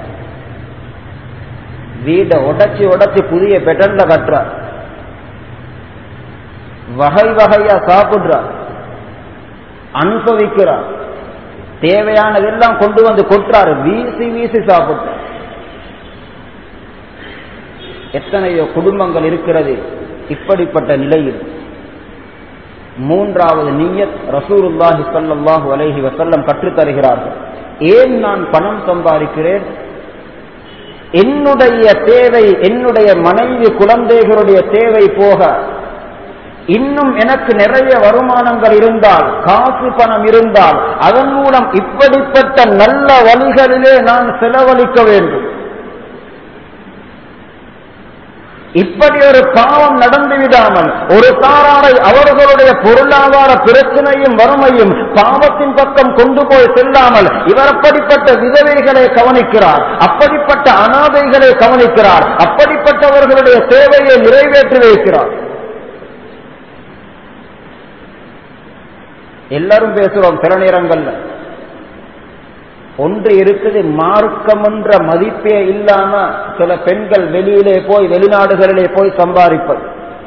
வீடை உடைச்சி உடைச்சி புதிய பெட்டன்ல கட்டுறார் வகை வகையா சாப்பிடுறார் அனுபவிக்கிறார் தேவையானதெல்லாம் கொண்டு வந்து கொட்டுறாரு வீசி வீசி சாப்பிட்டார் எத்தனையோ குடும்பங்கள் இருக்கிறது இப்படிப்பட்ட நிலையில் மூன்றாவது நீயத் ரசூருல்லாஹி ஸல்லல்லாஹு அலைஹி வஸல்லம் கற்றுத் தருகிறார்கள் ஏன் நான் பணம் சம்பாதிக்கிறேன் என்னுடைய தேவை என்னுடைய மனைவி குழந்தைகளுடைய தேவை போக இன்னும் எனக்கு நிறைய வருமானங்கள் இருந்தால் காசு பணம் இருந்தால் அதன் மூலம் இப்படிப்பட்ட நல்ல வழிகளிலே நான் செலவழிக்க வேண்டும் இப்படி ஒரு பாவம் நடந்து விடாமல் ஒரு சாராரை அவர்களுடைய பொருளாதார பிரச்சனையும் வறுமையும் பாவத்தின் பக்கம் கொண்டு போய் செல்லாமல் இவர் அப்படிப்பட்ட விதவைகளை கவனிக்கிறார் அப்படிப்பட்ட அனாதைகளை கவனிக்கிறார் அப்படிப்பட்டவர்களுடைய தேவையை நிறைவேற்றி வைக்கிறார் எல்லாரும் பேசுறோம் சில நேரங்கள்ல ஒன்று இருக்குது மார்க்கம் என்ற மதிப்பே இல்லாம சில பெண்கள் வெளியிலே போய் வெளிநாடுகளிலே போய் சம்பாதிப்பது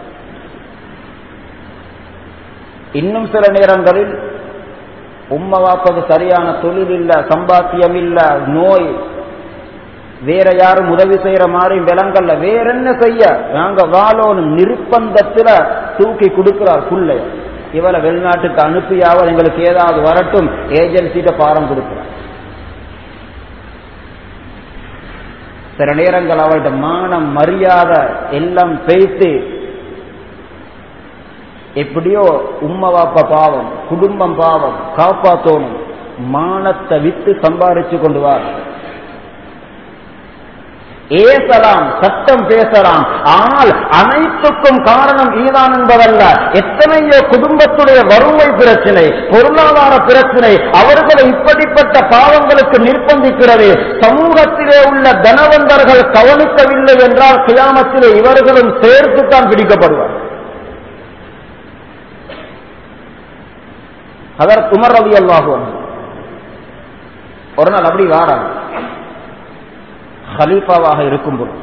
இன்னும் சில நேரங்களில் உம்மை வாப்பது சரியான தொழில் இல்ல சம்பாத்தியம் இல்ல நோய் வேற யாரும் உதவி செய்யற மாதிரி விலங்கல்ல வேற என்ன செய்ய நாங்க வாழோன்னு நிர்பந்தத்துல தூக்கி கொடுக்கிறார் புள்ளை இவளை வெளிநாட்டுக்கு அனுப்பியாவது எங்களுக்கு ஏதாவது வரட்டும் ஏஜென்சிட்ட பாரம் கொடுக்கிறார் சில நேரங்கள் அவருடைய மானம் மரியாதை எல்லாம் பேசி எப்படியோ உம்மா வாப்பா பாவம் குடும்பம் பாவம் காப்பாத்தோணும் மானத்தை விட்டு சம்பாரிச்சு கொண்டு வா ஏசலாம் சட்டம் பேசலாம் ஆனால் அனைத்துக்கும் காரணம் ஈதான் என்பதல்ல எத்தனையோ குடும்பத்துடைய வறுமை பிரச்சனை பொருளாதார பிரச்சனை அவர்களை இப்படிப்பட்ட பாவங்களுக்கு நிர்பந்திக்கிறது சமூகத்திலே உள்ள தனவந்தர்கள் கவனிக்கவில்லை என்றால் கியாமத்திலே இவர்களும் சேர்த்துத்தான் பிடிக்கப்படுவார் அதற்கு உமர் ரவி அல்லாஹுவன் ஒரு நாள் அப்படி வாராங்க ஹலீஃபாவாக இருக்கும்போது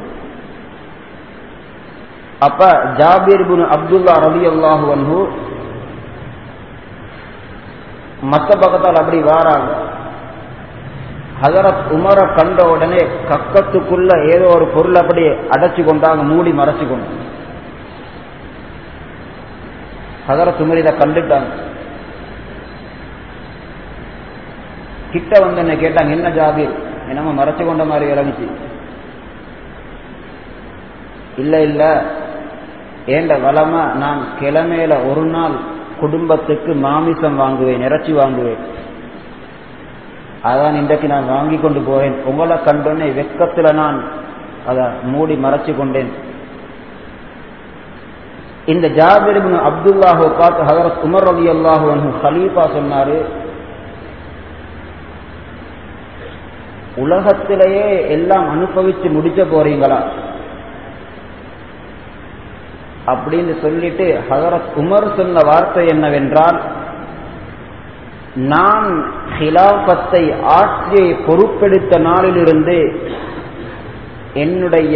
அப்ப ஜாபீர் பின் அப்துல்லா ரவி அல்லாஹு அன்ஹு மத்த பக்கத்தால் அப்படி வாராங்க ஹசரத் உமரை கண்ட உடனே கக்கத்துக்குள்ள ஏதோ ஒரு பொருள் அப்படி அடைச்சு கொண்டாங்க மூடி மறைச்சு கொண்டு ஹசரத் உமர் இதை கண்டுட்டாங்க கிட்ட வந்து என்ன கேட்டாங்க என்ன ஜாபீர் என்னமோ மறைச்சு கொண்ட மாதிரி இறங்குச்சு இல்ல இல்ல ஏண்ட வளமா நான் கிழமையில ஒரு நாள் குடும்பத்துக்கு மாமிசம் வாங்குவேன் இறைச்சி வாங்குவேன் அதான் இன்றைக்கு நான் வாங்கி கொண்டு போவேன் உங்களை கண்டோன்னே வெக்கத்துல நான் அதை மூடி மறைச்சு கொண்டேன் இந்த ஜாபிர் அப்துல்லாஹோ பார்த்து ஹசரத் உமர் ரவி அல்லாஹு ஹலீஃபா சொன்னாரு உலகத்திலேயே எல்லாம் அனுபவிச்சு முடிச்ச போறீங்களா அப்படின்னு சொல்லிட்டு ஹசரத் உமர் சொன்ன வார்த்தை என்னவென்றால் நான் ஹிலாபத்தை ஆட்சியை பொறுப்பெடுத்த நாளிலிருந்து என்னுடைய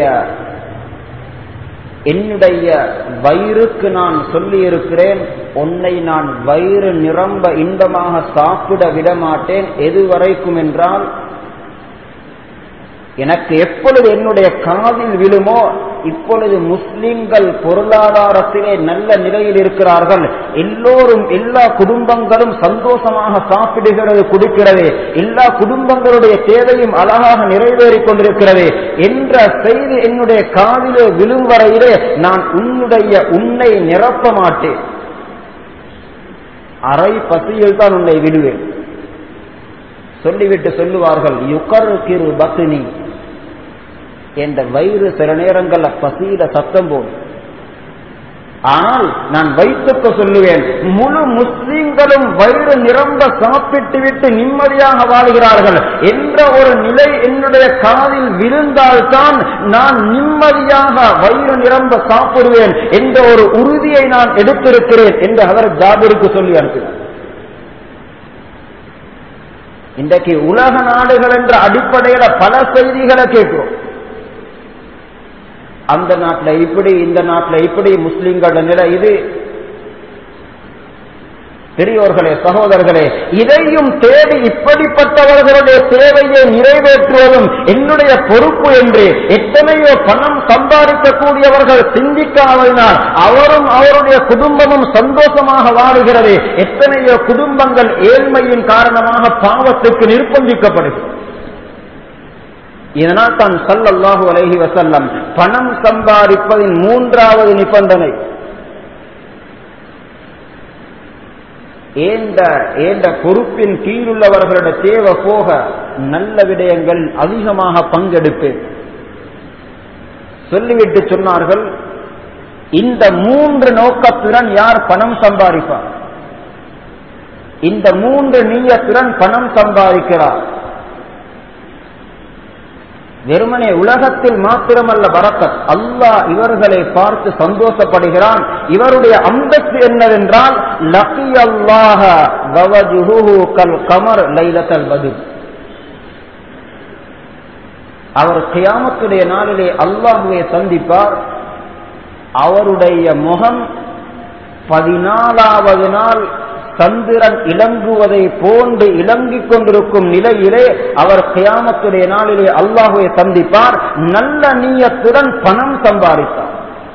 என்னுடைய வயிறுக்கு நான் சொல்லி இருக்கிறேன் உன்னை நான் வயிறு நிரம்ப இன்பமாக சாப்பிட விட மாட்டேன் எதுவரைக்கும் என்றால் எனக்கு எப்பொழுது என்னுடைய காதில் விழுமோ இப்பொழுது முஸ்லிம்கள் பொருளாதாரத்திலே நல்ல நிலையில் இருக்கிறார்கள் எல்லோரும் எல்லா குடும்பங்களும் சந்தோஷமாக சாப்பிடுகிறது குடிக்கிறது எல்லா குடும்பங்களுடைய தேவையும் அழகாக நிறைவேறிக் கொண்டிருக்கிறது என்ற செய்தி என்னுடைய காதிலே விழும் வரையிலே நான் உன்னுடைய உன்னை நிரப்ப மாட்டேன் அரை பசியில் தான் உன்னை விடுவேன் சொல்லிவிட்டு சொல்லுவார்கள் யுகர் கிரு பக்னி என்ற வயிறு சில நேரங்கள்ல பசியில சத்தம் போடும் ஆனால் நான் வைத்துக்க சொல்லுவேன் முழு முஸ்லிம்களும் வயிறு நிரம்ப சாப்பிட்டு விட்டு நிம்மதியாக வாழ்கிறார்கள் என்ற ஒரு நிலை என்னுடைய காதில் விழுந்தால்தான் நான் நிம்மதியாக வயிறு நிரம்ப சாப்பிடுவேன் என்ற ஒரு உறுதியை நான் எடுத்திருக்கிறேன் என்று அவர் ஜாபிருக்கு சொல்லி அனுப்பினார் இன்றைக்கு உலக நாடுகள் என்ற அடிப்படையில பல செய்திகளை கேட்கிறோம் அந்த நாட்டில் இப்படி இந்த நாட்டில் இப்படி முஸ்லிம்களோட நிலை இது பெரியோர்களே சகோதரர்களே இதையும் தேடி இப்படிப்பட்டவர்களுடைய தேவையை நிறைவேற்றுவதும் என்னுடைய பொறுப்பு என்று எத்தனையோ பணம் சம்பாதிக்கக்கூடியவர்கள் சிந்திக்காததினால் அவரும் அவருடைய குடும்பமும் சந்தோஷமாக வாழுகிறது எத்தனையோ குடும்பங்கள் ஏழ்மையின் காரணமாக பாவத்துக்கு நிர்பந்திக்கப்படுகிறது இதனால் தான் சல்லல்லாஹு அலைஹி வசல்லம் பணம் சம்பாதிப்பதின் மூன்றாவது நிபந்தனை ஏண்ட ஏண்ட பொறுப்பின் கீழுள்ளவர்களோட தேவை போக நல்ல விடயங்கள் அதிகமாக பங்கெடுப்பேன் சொல்லிவிட்டு சொன்னார்கள் இந்த மூன்று நோக்கத்துடன் யார் பணம் சம்பாதிப்பார் இந்த மூன்று நீயத்துடன் பணம் சம்பாதிக்கிறார் வெறுமனே உலகத்தில் மாத்திரமல்ல பரக்கத் அல்லாஹ் இவர்களை பார்த்து சந்தோஷப்படுகிறான் இவருடைய அந்தஸ்து என்னவென்றால் லக்கி அல்லாஹ கல் கமர் லைலத்தல் பது அவர் கியாமத்துடைய நாளிலே அல்லாஹுவை சந்திப்பார் அவருடைய முகம் பதினாலாவது நாள் சந்திரன் இலங்குவதை போன்று இலங்கிக் கொண்டிருக்கும் நிலையிலே அவர் கியாமத்துடைய நாளிலே அல்லாஹுவை சந்திப்பார் நல்ல நீயத்துடன் பணம் சம்பாதித்தார்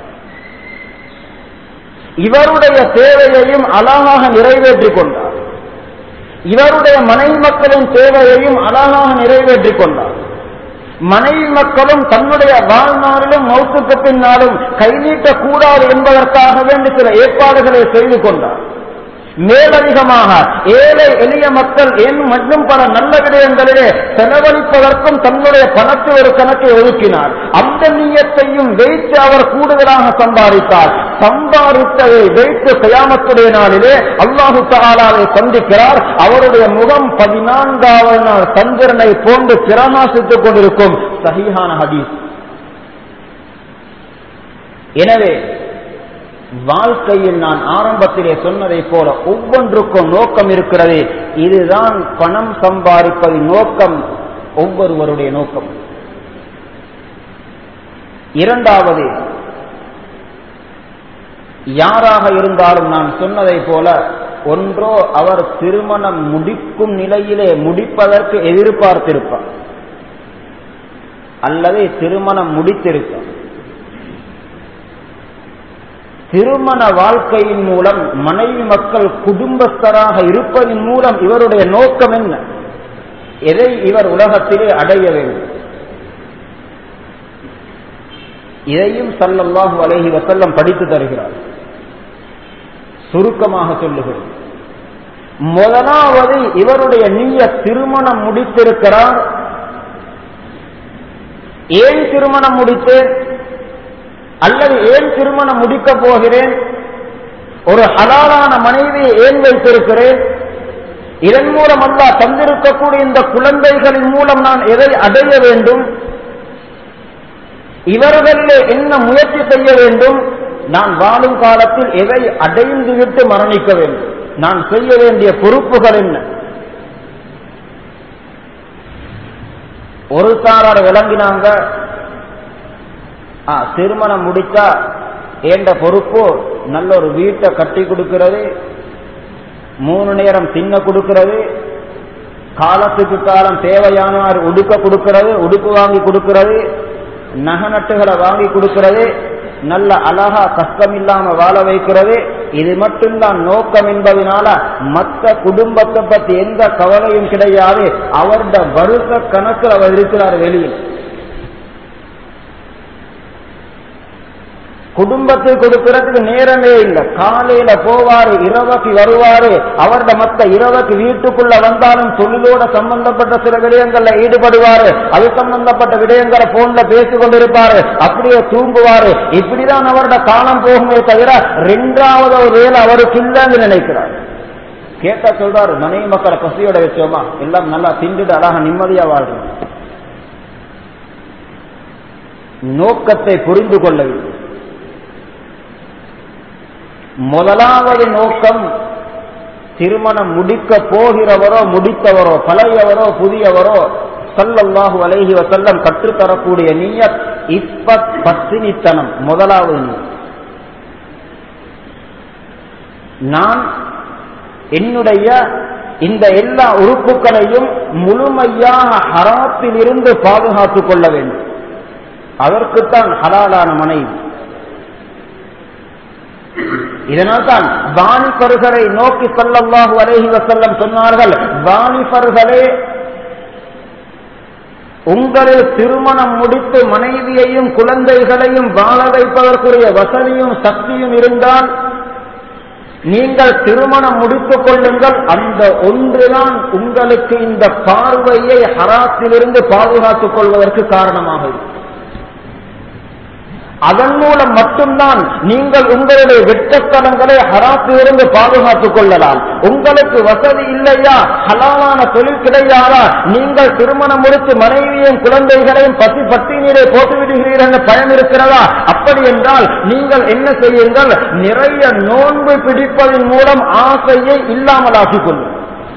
இவருடைய தேவையையும் அழகாக நிறைவேற்றிக் கொண்டார் இவருடைய மனைவி மக்களின் தேவையையும் அழகாக நிறைவேற்றிக் கொண்டார் மனைவி மக்களும் தன்னுடைய வாழ்நாளிலும் மௌத்துக்கு பின்னாலும் கை நீட்டக்கூடாது என்பதற்காக வேண்டி சில ஏற்பாடுகளை செய்து கொண்டார் மேலதிகமாக ஏழை எளிய மக்கள் என் மற்றும் பல நல்ல விடயங்களிலே செலவழிப்பதற்கும் தன்னுடைய பணத்தை ஒரு கணக்கை ஒதுக்கினார் அந்த நீயத்தையும் வைத்து அவர் கூடுதலாக சம்பாதித்தார் சம்பாதித்ததை வைத்து கயாமத்துடைய நாளிலே அல்லாஹு தாலாவை சந்திக்கிறார் அவருடைய முகம் பதினான்காவது நாள் சந்திரனை போன்று பிரகாசித்துக் கொண்டிருக்கும் சஹீஹான ஹதீஸ் எனவே வாழ்க்கையில் நான் ஆரம்பத்திலே சொன்னதை போல ஒவ்வொன்றுக்கும் நோக்கம் இருக்கிறது இதுதான் பணம் சம்பாதிப்பதின் நோக்கம் ஒவ்வொருவருடைய நோக்கம் இரண்டாவது யாராக இருந்தாலும் நான் சொன்னதை போல ஒன்றோ அவர் திருமணம் முடிக்கும் நிலையிலே முடிப்பதற்கு எதிர்பார்த்திருப்பார் அல்லது திருமணம் முடித்திருப்பார் திருமண வாழ்க்கையின் மூலம் மனைவி மக்கள் குடும்பஸ்தராக இருப்பதன் மூலம் இவருடைய நோக்கம் என்ன எதை இவர் உலகத்திலே அடைய வேண்டும் இதையும் சல்லல்லாஹு அலைஹி வசல்லம் படித்து தருகிறார் சுருக்கமாக சொல்லுகிறேன் முதலாவது இவருடைய நீய திருமணம் முடித்திருக்கிறார் ஏன் திருமணம் முடித்தேன் அல்லது ஏன் திருமணம் முடிக்கப் போகிறேன் ஒரு ஹலாலான மனைவியை ஏன் வைத்திருக்கிறேன் இதன் மூலம் அல்லா தந்திருக்கக்கூடிய இந்த குழந்தைகளின் மூலம் நான் எதை அடைய வேண்டும் இவர்களிலே என்ன முயற்சி செய்ய வேண்டும் நான் வாழும் காலத்தில் எதை அடைந்து விட்டு மரணிக்க வேண்டும் நான் செய்ய வேண்டிய பொறுப்புகள் என்ன ஒரு சாரார் விளங்கினாங்க திருமணம் முடித்தா ஏண்ட பொறுப்பு நல்ல ஒரு வீட்டை கட்டி கொடுக்கிறது மூணு நேரம் தின்ன கொடுக்கிறது காலத்துக்கு காலம் தேவையான உடுக்க கொடுக்கிறது உடுப்பு வாங்கி கொடுக்கிறது நகை நட்டுகளை வாங்கி கொடுக்கிறது நல்ல அழகா கஷ்டம் இல்லாம வாழ வைக்கிறது இது மட்டும்தான் நோக்கம் என்பதனால மற்ற குடும்பத்தை பத்தி எந்த கவலையும் கிடையாது அவருடைய வருஷ கணக்கில் அவர் இருக்கிறார் வெளியில் குடும்பத்தை கொடுக்கிறதுக்கு நேரமே இல்லை காலையில போவாரு இரவுக்கு வருவாரு அவருடைய மத்த இரவுக்கு வீட்டுக்குள்ள வந்தாலும் தொழிலோட சம்பந்தப்பட்ட சில விடயங்கள்ல ஈடுபடுவாரு அது சம்பந்தப்பட்ட விடயங்களை போன்ல பேசிக் கொண்டிருப்பாரு அப்படியே தூங்குவாரு இப்படிதான் அவருடைய காலம் போகுமே தவிர ரெண்டாவது ஒரு வேலை அவருக்கு இல்லைன்னு நினைக்கிறார் கேட்டா சொல்றாரு மனைவி மக்களை பசியோட வச்சோமா எல்லாம் நல்லா திண்டுட்டு அழகா நிம்மதியா வாழ்றோம் நோக்கத்தை புரிந்து கொள்ளவில்லை முதலாவது நோக்கம் திருமணம் முடிக்க போகிறவரோ முடித்தவரோ பழையவரோ புதியவரோ சல்லல்லாஹு அலைஹி வசல்லம் கற்றுத்தரக்கூடிய நீயத் இப்ப பத்தினித்தனம் முதலாவது நீ நான் என்னுடைய இந்த எல்லா உறுப்புகளையும் முழுமையாக ஹராத்தில் இருந்து பாதுகாத்துக் கொள்ள வேண்டும் அதற்குத்தான் ஹலாலான மனைவி இதனால்தான் வாணிபர்களை நோக்கி சொல்லல்லாஹு அலைஹி வசல்லம் சொன்னார்கள் வாணிபர்களே உங்களில் திருமணம் முடித்து மனைவியையும் குழந்தைகளையும் வாழ வைப்பதற்குரிய வசதியும் சக்தியும் இருந்தால் நீங்கள் திருமணம் முடித்துக் கொள்ளுங்கள் அந்த ஒன்றுதான் உங்களுக்கு இந்த பார்வையை ஹராத்திலிருந்து பாதுகாத்துக் கொள்வதற்கு காரணமாக இருக்கும் அதன் மூலம் மட்டும்தான் நீங்கள் உங்களுடைய வெட்டத்தனங்களை ஹராத்திலிருந்து பாதுகாத்துக் கொள்ளலாம் உங்களுக்கு வசதி இல்லையா ஹலாலான தொழில் கிடையாதா நீங்கள் திருமணம் முடித்து மனைவியும் குழந்தைகளையும் பசி பட்டினீரை போட்டு விடுகிறீர்கள் என்ற பயம் இருக்கிறதா அப்படி என்றால் நீங்கள் என்ன செய்யுங்கள் நிறைய நோன்பு பிடிப்பதன் மூலம் ஆசையை இல்லாமல் ஆக்கிக் கொள்ளும்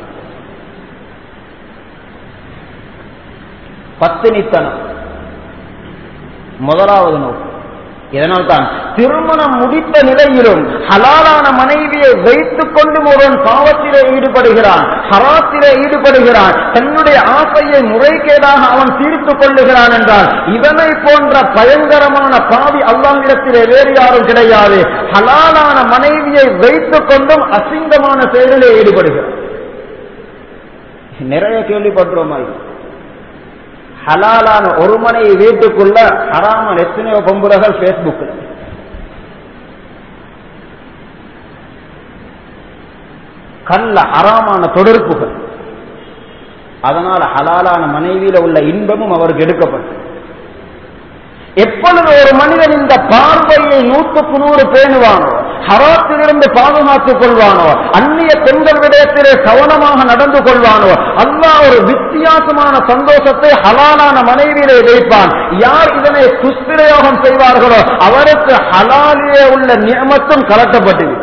பத்தினித்தனம் முதலாவது நோக்கம் இதனால்தான் திருமணம் முடித்த நிலையிலும் ஹலாலான மனைவியை வைத்துக் கொண்டும் ஒருவன் பாவத்திலே ஈடுபடுகிறான் ஹராத்திலே ஈடுபடுகிறான் தன்னுடைய ஆசையை முறைகேடாக அவன் தீர்த்துக் கொள்ளுகிறான் என்றால் இவனை போன்ற பயங்கரமான பாவி அல்லாஹிடத்திலே வேறு யாரும் கிடையாது ஹலாலான மனைவியை வைத்துக் கொண்டும் அசிங்கமான செயலிலே ஈடுபடுகிறான் நிறைய கேள்விப்படுறோமா ஹலாலான ஒரு மனை வீட்டுக்குள்ள ஹராம எத்தனையோ பொம்புலகள் பேஸ்புக்கில் கல்ல ஹராமான தொடர்புகள் அதனால ஹலாலான மனைவியில உள்ள இன்பமும் அவருக்கு எடுக்கப்பட்டது எப்பொழுது ஒரு மனிதன் இந்த பார்வையை நூற்றுக்கு நூறு பேணுவானோ ஹராத்திலிருந்து பாதுகாத்துக் கொள்வானோ அந்நிய பெண்கள் விடயத்திலே கவனமாக நடந்து கொள்வானோ அல்லாஹ் ஒரு வித்தியாசமான சந்தோஷத்தை ஹலாலான மனைவியிலே வைப்பான் யார் இதனை துஷ்பிரயோகம் செய்வார்களோ அவருக்கு ஹலாலிலே உள்ள நியமத்தும் கலட்டப்பட்டது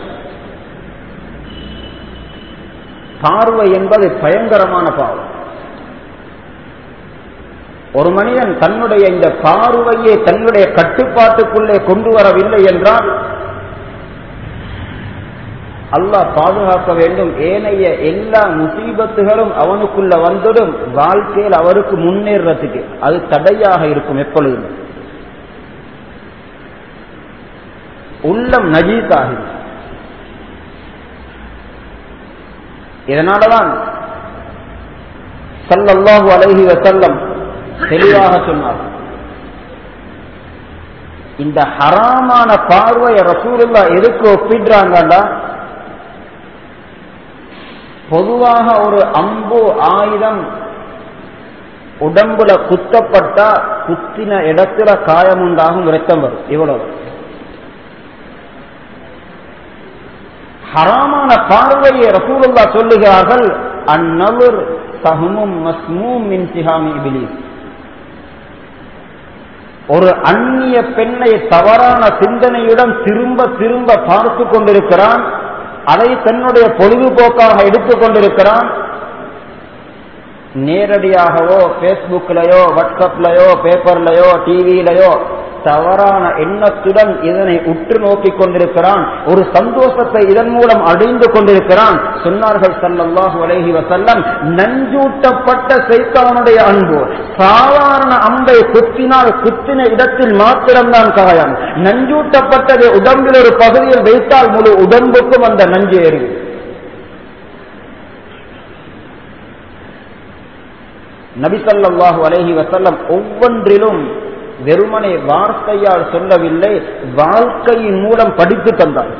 பார்வை என்பது பயங்கரமான பாவம் ஒரு மனிதன் தன்னுடைய இந்த பார்வையை தன்னுடைய கட்டுப்பாட்டுக்குள்ளே கொண்டு வரவில்லை என்றால் அல்லாஹ் பாதுகாக்க வேண்டும் ஏனைய எல்லா முசீபத்துகளும் அவனுக்குள்ள வந்துடும் வாழ்க்கையில் அவருக்கு முன்னேறதுக்கு அது தடையாக இருக்கும் எப்பொழுதும் உள்ளம் நஜீத்தாகும் இதனாலதான் சல்லல்லாஹு அலைஹி வசல்லம் தெளிவாக சொன்னார் இந்த ஹராமான பார்வையை ரசூலுல்லா எதுக்கு ஒப்பிடுறாங்கடா பொதுவாக ஒரு அம்பு ஆயுதம் உடம்புல குத்தப்பட்டா குத்தின இடத்துல காயம் உண்டாகும் ரத்தம் வரும் இவ்வளவு ஹராமான பார்வையை ரசூலுல்லா சொல்லுகிறார்கள் அந்நவர் சஹமும் மஸ்மூம் மின் சிஹாமி இபிலிஸ் ஒரு அந்நிய பெண்ணை தவறான சிந்தனையுடன் திரும்ப திரும்ப பார்த்து கொண்டிருக்கிறான் அதை தன்னுடைய பொழுதுபோக்காக எடுத்துக் கொண்டிருக்கிறான் நேரடியாகவோ பேஸ்புக்லயோ வாட்ஸ்அப்லயோ பேப்பர்லயோ டிவியிலயோ தவறான எண்ணத்துடன் இதனை உற்று நோக்கிக் கொண்டிருக்கிறான் ஒரு சந்தோஷத்தை இதன் மூலம் அடைந்து கொண்டிருக்கிறான் சொன்னார்கள் சல்லல்லாஹு அலைஹி வசல்லம் நஞ்சூட்டப்பட்ட சைத்தானுடைய அன்பு சாதாரண அம்பை குத்தினால் குத்தின இடத்தில் மாத்திரம்தான் காயம் நஞ்சூட்டப்பட்டதை உடம்பில் ஒரு பகுதியில் வைத்தால் முழு உடம்புக்கும் அந்த நஞ்சு ஏறி நபிசல்லாஹு அலைஹி வசல்லம் ஒவ்வொன்றிலும் வெறுமனை வார்த்தையால் சொல்லவில்லை வாழ்க்கையின் மூலம் படித்து தந்தார்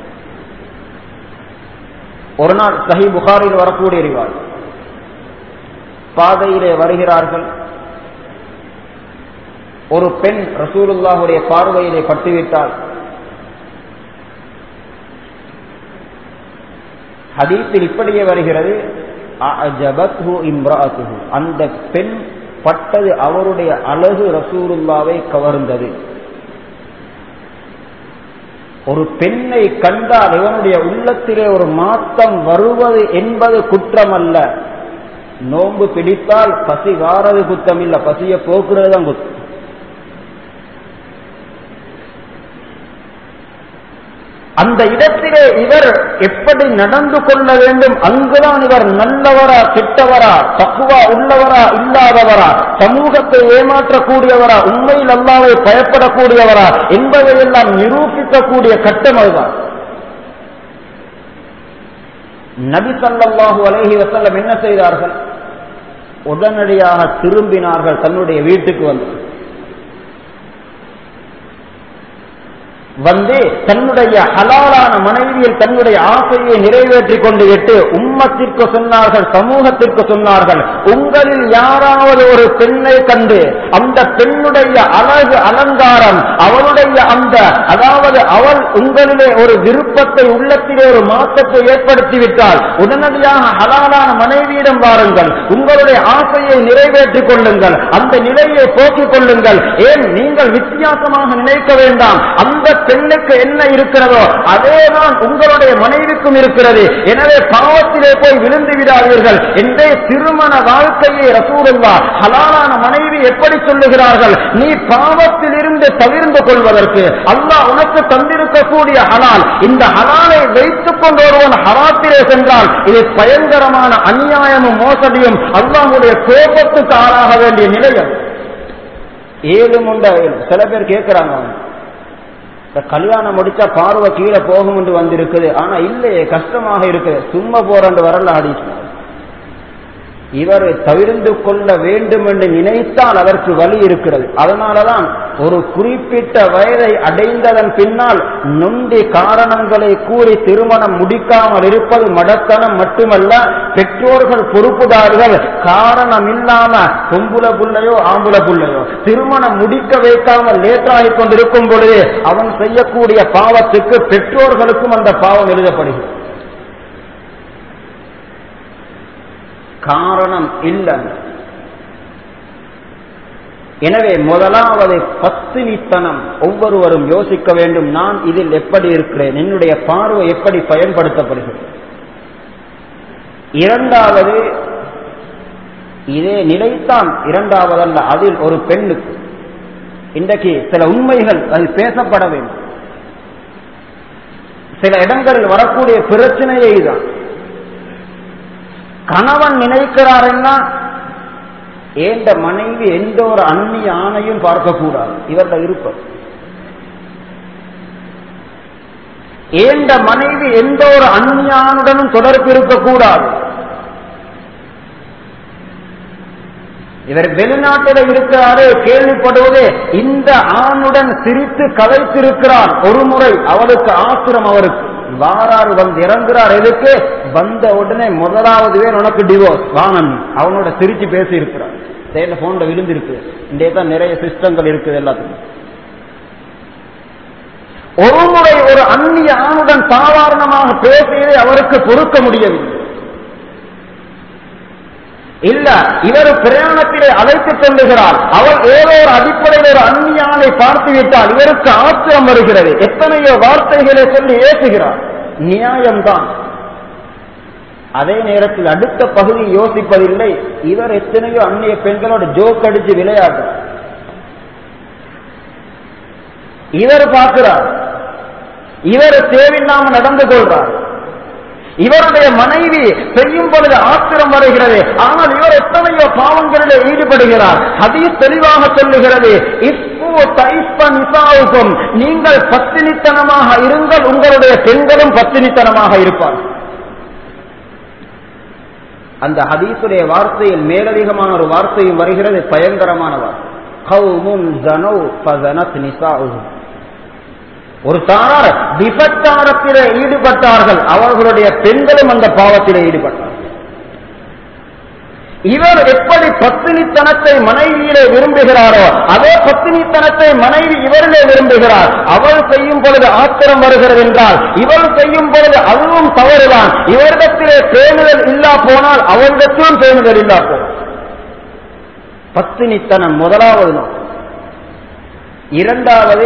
ஒரு நாள் சஹி புகாரில் வரக்கூடிய அறிவாள் பாதையிலே வருகிறார்கள் ஒரு பெண் ரசூலுல்லாஹுடைய பார்வையிலே பட்டுவிட்டால் ஹதீஸில் இப்படியே வருகிறது அந்த பெண் பட்டது அவருடைய அழகு ரசூலுல்லாவை கவர்ந்தது ஒரு பெண்ணை கண்டால் இவனுடைய உள்ளத்திலே ஒரு மாற்றம் வருவது என்பது குற்றம் அல்ல நோன்பு பிடித்தால் பசி வாரது குத்தம் இல்ல பசிய போக்குறது தான் குத்தம் அந்த இடத்திலே இவர் எப்படி நடந்து கொள்ள வேண்டும் அங்குதான் இவர் நல்லவரா கெட்டவரா தக்குவா உள்ளவரா இல்லாதவரா சமூகத்தை ஏமாற்றக்கூடியவரா உண்மையில் அல்லாவை பயப்படக்கூடியவரா என்பதையெல்லாம் நிரூபிக்கக்கூடிய கட்டம் அதுதான் நபி சல்லாஹூ அலஹி வசல்லம் என்ன செய்தார்கள் உடனடியாக திரும்பினார்கள் தன்னுடைய வீட்டுக்கு வந்து வந்து தன்னுடைய ஹலாலான மனைவியில் தன்னுடைய ஆசையை நிறைவேற்றி கொண்டு விட்டு உம்மத்திற்கு சொன்னார்கள் சமூகத்திற்கு சொன்னார்கள் உங்களில் யாராவது ஒரு பெண்ணை கண்டு அந்த பெண்ணுடைய அழகு அலங்காரம் அவளுடைய அந்த அதாவது அவள் உங்களிலே ஒரு விருப்பத்தை உள்ளத்திலே ஒரு மாற்றத்தை ஏற்படுத்திவிட்டால் உடனடியாக ஹலாலான மனைவியிடம் வாருங்கள் உங்களுடைய ஆசையை நிறைவேற்றிக் கொள்ளுங்கள் அந்த நிலையை போக்கிக் கொள்ளுங்கள் ஏன் நீங்கள் வித்தியாசமாக நினைக்க வேண்டாம் அந்த பெண்ணுக்கு என்ன இருக்கிறதோ அதேதான் உங்களுடைய மனைவிக்கும் இருக்கிறது எனவே பாவத்திலே போய் விழுந்து விடாதீர்கள் என்றே திருமண வாழ்க்கையை ரசூலுல்லா ஹலாலான மனைவி எப்படி சொல்லுகிறார்கள் நீ பாவத்தில் இருந்து தவிர்ந்து கொள்வதற்கு அல்லாஹ் உனக்கு தந்திருக்கக்கூடிய ஹலால் இந்த ஹலாலை வைத்துக் கொண்டு ஒருவன் ஹராத்திலே சென்றால் இது பயங்கரமான அநியாயமும் மோசடியும் அல்லாஹுடைய கோபத்துக்கு ஆளாக வேண்டிய நிலையம் ஏழு முண்ட சில பேர் கேட்கிறாங்க இந்த கல்யாணம் முடிச்சா பார்வை கீழே போகும் என்று வந்திருக்குது ஆனா இல்லையே கஷ்டமாக இருக்குது சும்மா போறண்டு வரல அடிச்சு இவர் தவிர்ந்து கொள்ள வேண்டும் என்று நினைத்தால் அதற்கு வழி இருக்கிறது அதனாலதான் ஒரு குறிப்பிட்ட வயதை அடைந்ததன் பின்னால் நொண்டி காரணங்களை கூறி திருமணம் முடிக்காமல் இருப்பது மடத்தனம் மட்டுமல்ல பெற்றோர்கள் பொறுப்புதார்கள் காரணம் இல்லாம பொம்புல புள்ளையோ ஆம்புல புள்ளையோ திருமணம் முடிக்க வைக்காமல் லேட்டாகிக் கொண்டிருக்கும் பொழுது அவன் செய்யக்கூடிய பாவத்துக்கு பெற்றோர்களுக்கும் அந்த பாவம் எழுதப்படுகிறது காரணம் இல்லை எனவே முதலாவது பத்தினித்தனம் ஒவ்வொருவரும் யோசிக்க வேண்டும் நான் இதில் எப்படி இருக்கிறேன் என்னுடைய பார்வை எப்படி பயன்படுத்தப்படுகிறது இரண்டாவது இதே நிலைத்தான் இரண்டாவதல்ல அதில் ஒரு பெண்ணுக்கு இன்றைக்கு சில உண்மைகள் அது பேசப்பட வேண்டும் சில இடங்களில் வரக்கூடிய பிரச்சனையை தான் கணவன் நினைக்கிறாருன்னா ஏண்ட மனைவி எந்த ஒரு அந்நிய ஆணையும் பார்க்கக்கூடாது இவர்த இருப்பது ஏண்ட மனைவி எந்த ஒரு அந்நியானுடனும் தொடர்பு இருக்கக்கூடாது இவர் வெளிநாட்டில் இருக்கிறாரு கேள்விப்படுவது இந்த ஆணுடன் சிரித்து கதைத்திருக்கிறார் ஒரு முறை அவளுக்கு ஆத்திரம் அவருக்கு வாராறு வந்து இறங்குறார் எதுக்கு வந்த உடனே முதலாவது பேர் உனக்கு டிவோர்ஸ் வாங்கணும் அவனோட சிரிச்சு பேசி இருக்கிறார் தேட போன்ல விழுந்திருக்கு இங்கே தான் நிறைய சிஸ்டங்கள் இருக்குது எல்லாத்துக்கும் ஒரு முறை ஒரு அந்நிய ஆணுடன் சாதாரணமாக பேசியதை அவருக்கு பொறுக்க முடியவில்லை இல்ல இவர் பிரயாணத்திலே அழைத்துச் செல்லுகிறார் அவள் ஏதோ ஒரு அடிப்படையில் ஒரு அந்நியானை பார்த்து விட்டால் இவருக்கு ஆத்திரம் வருகிறது எத்தனையோ வார்த்தைகளை சொல்லி ஏசுகிறார் நியாயம்தான் அதே நேரத்தில் அடுத்த பகுதி யோசிப்பதில்லை இவர் எத்தனையோ அந்நிய பெண்களோட ஜோக் அடிச்சு விளையாடுறார் இவர் பார்க்கிறார் இவர் தேவையில்லாம நடந்து கொள்றார் இவருடைய மனைவி செய்யும் பொழுது ஆத்திரம் வருகிறது ஆனால் இவர் எத்தனையோ பாவங்களிலே ஈடுபடுகிறார் ஹதீஸ் தெளிவாக சொல்லுகிறது நீங்கள் பத்தினித்தனமாக இருங்கள் உங்களுடைய பெண்களும் பத்தினித்தனமாக இருப்பார் அந்த ஹதீசுடைய வார்த்தையில் மேலதிகமான ஒரு வார்த்தையும் வருகிறது பயங்கரமான வார்த்தை ஒரு சாரார் விபச்சாரத்திலே ஈடுபட்டார்கள் அவர்களுடைய பெண்களும் அந்த பாவத்திலே ஈடுபட்டார்கள் இவர் எப்படி பத்தினித்தனத்தை மனைவியிலே விரும்புகிறாரோ அதே பத்தினித்தனத்தை மனைவி இவரிலே விரும்புகிறார் அவள் செய்யும் பொழுது ஆத்திரம் வருகிறது என்றால் இவள் செய்யும் பொழுது அதுவும் தவறுதான் இவரிடத்திலே பேணுதல் இல்லா போனால் அவரிடத்திலும் பேணுதல் இல்லா போகும் பத்தினித்தனம் முதலாவது நோக்கம் இரண்டாவது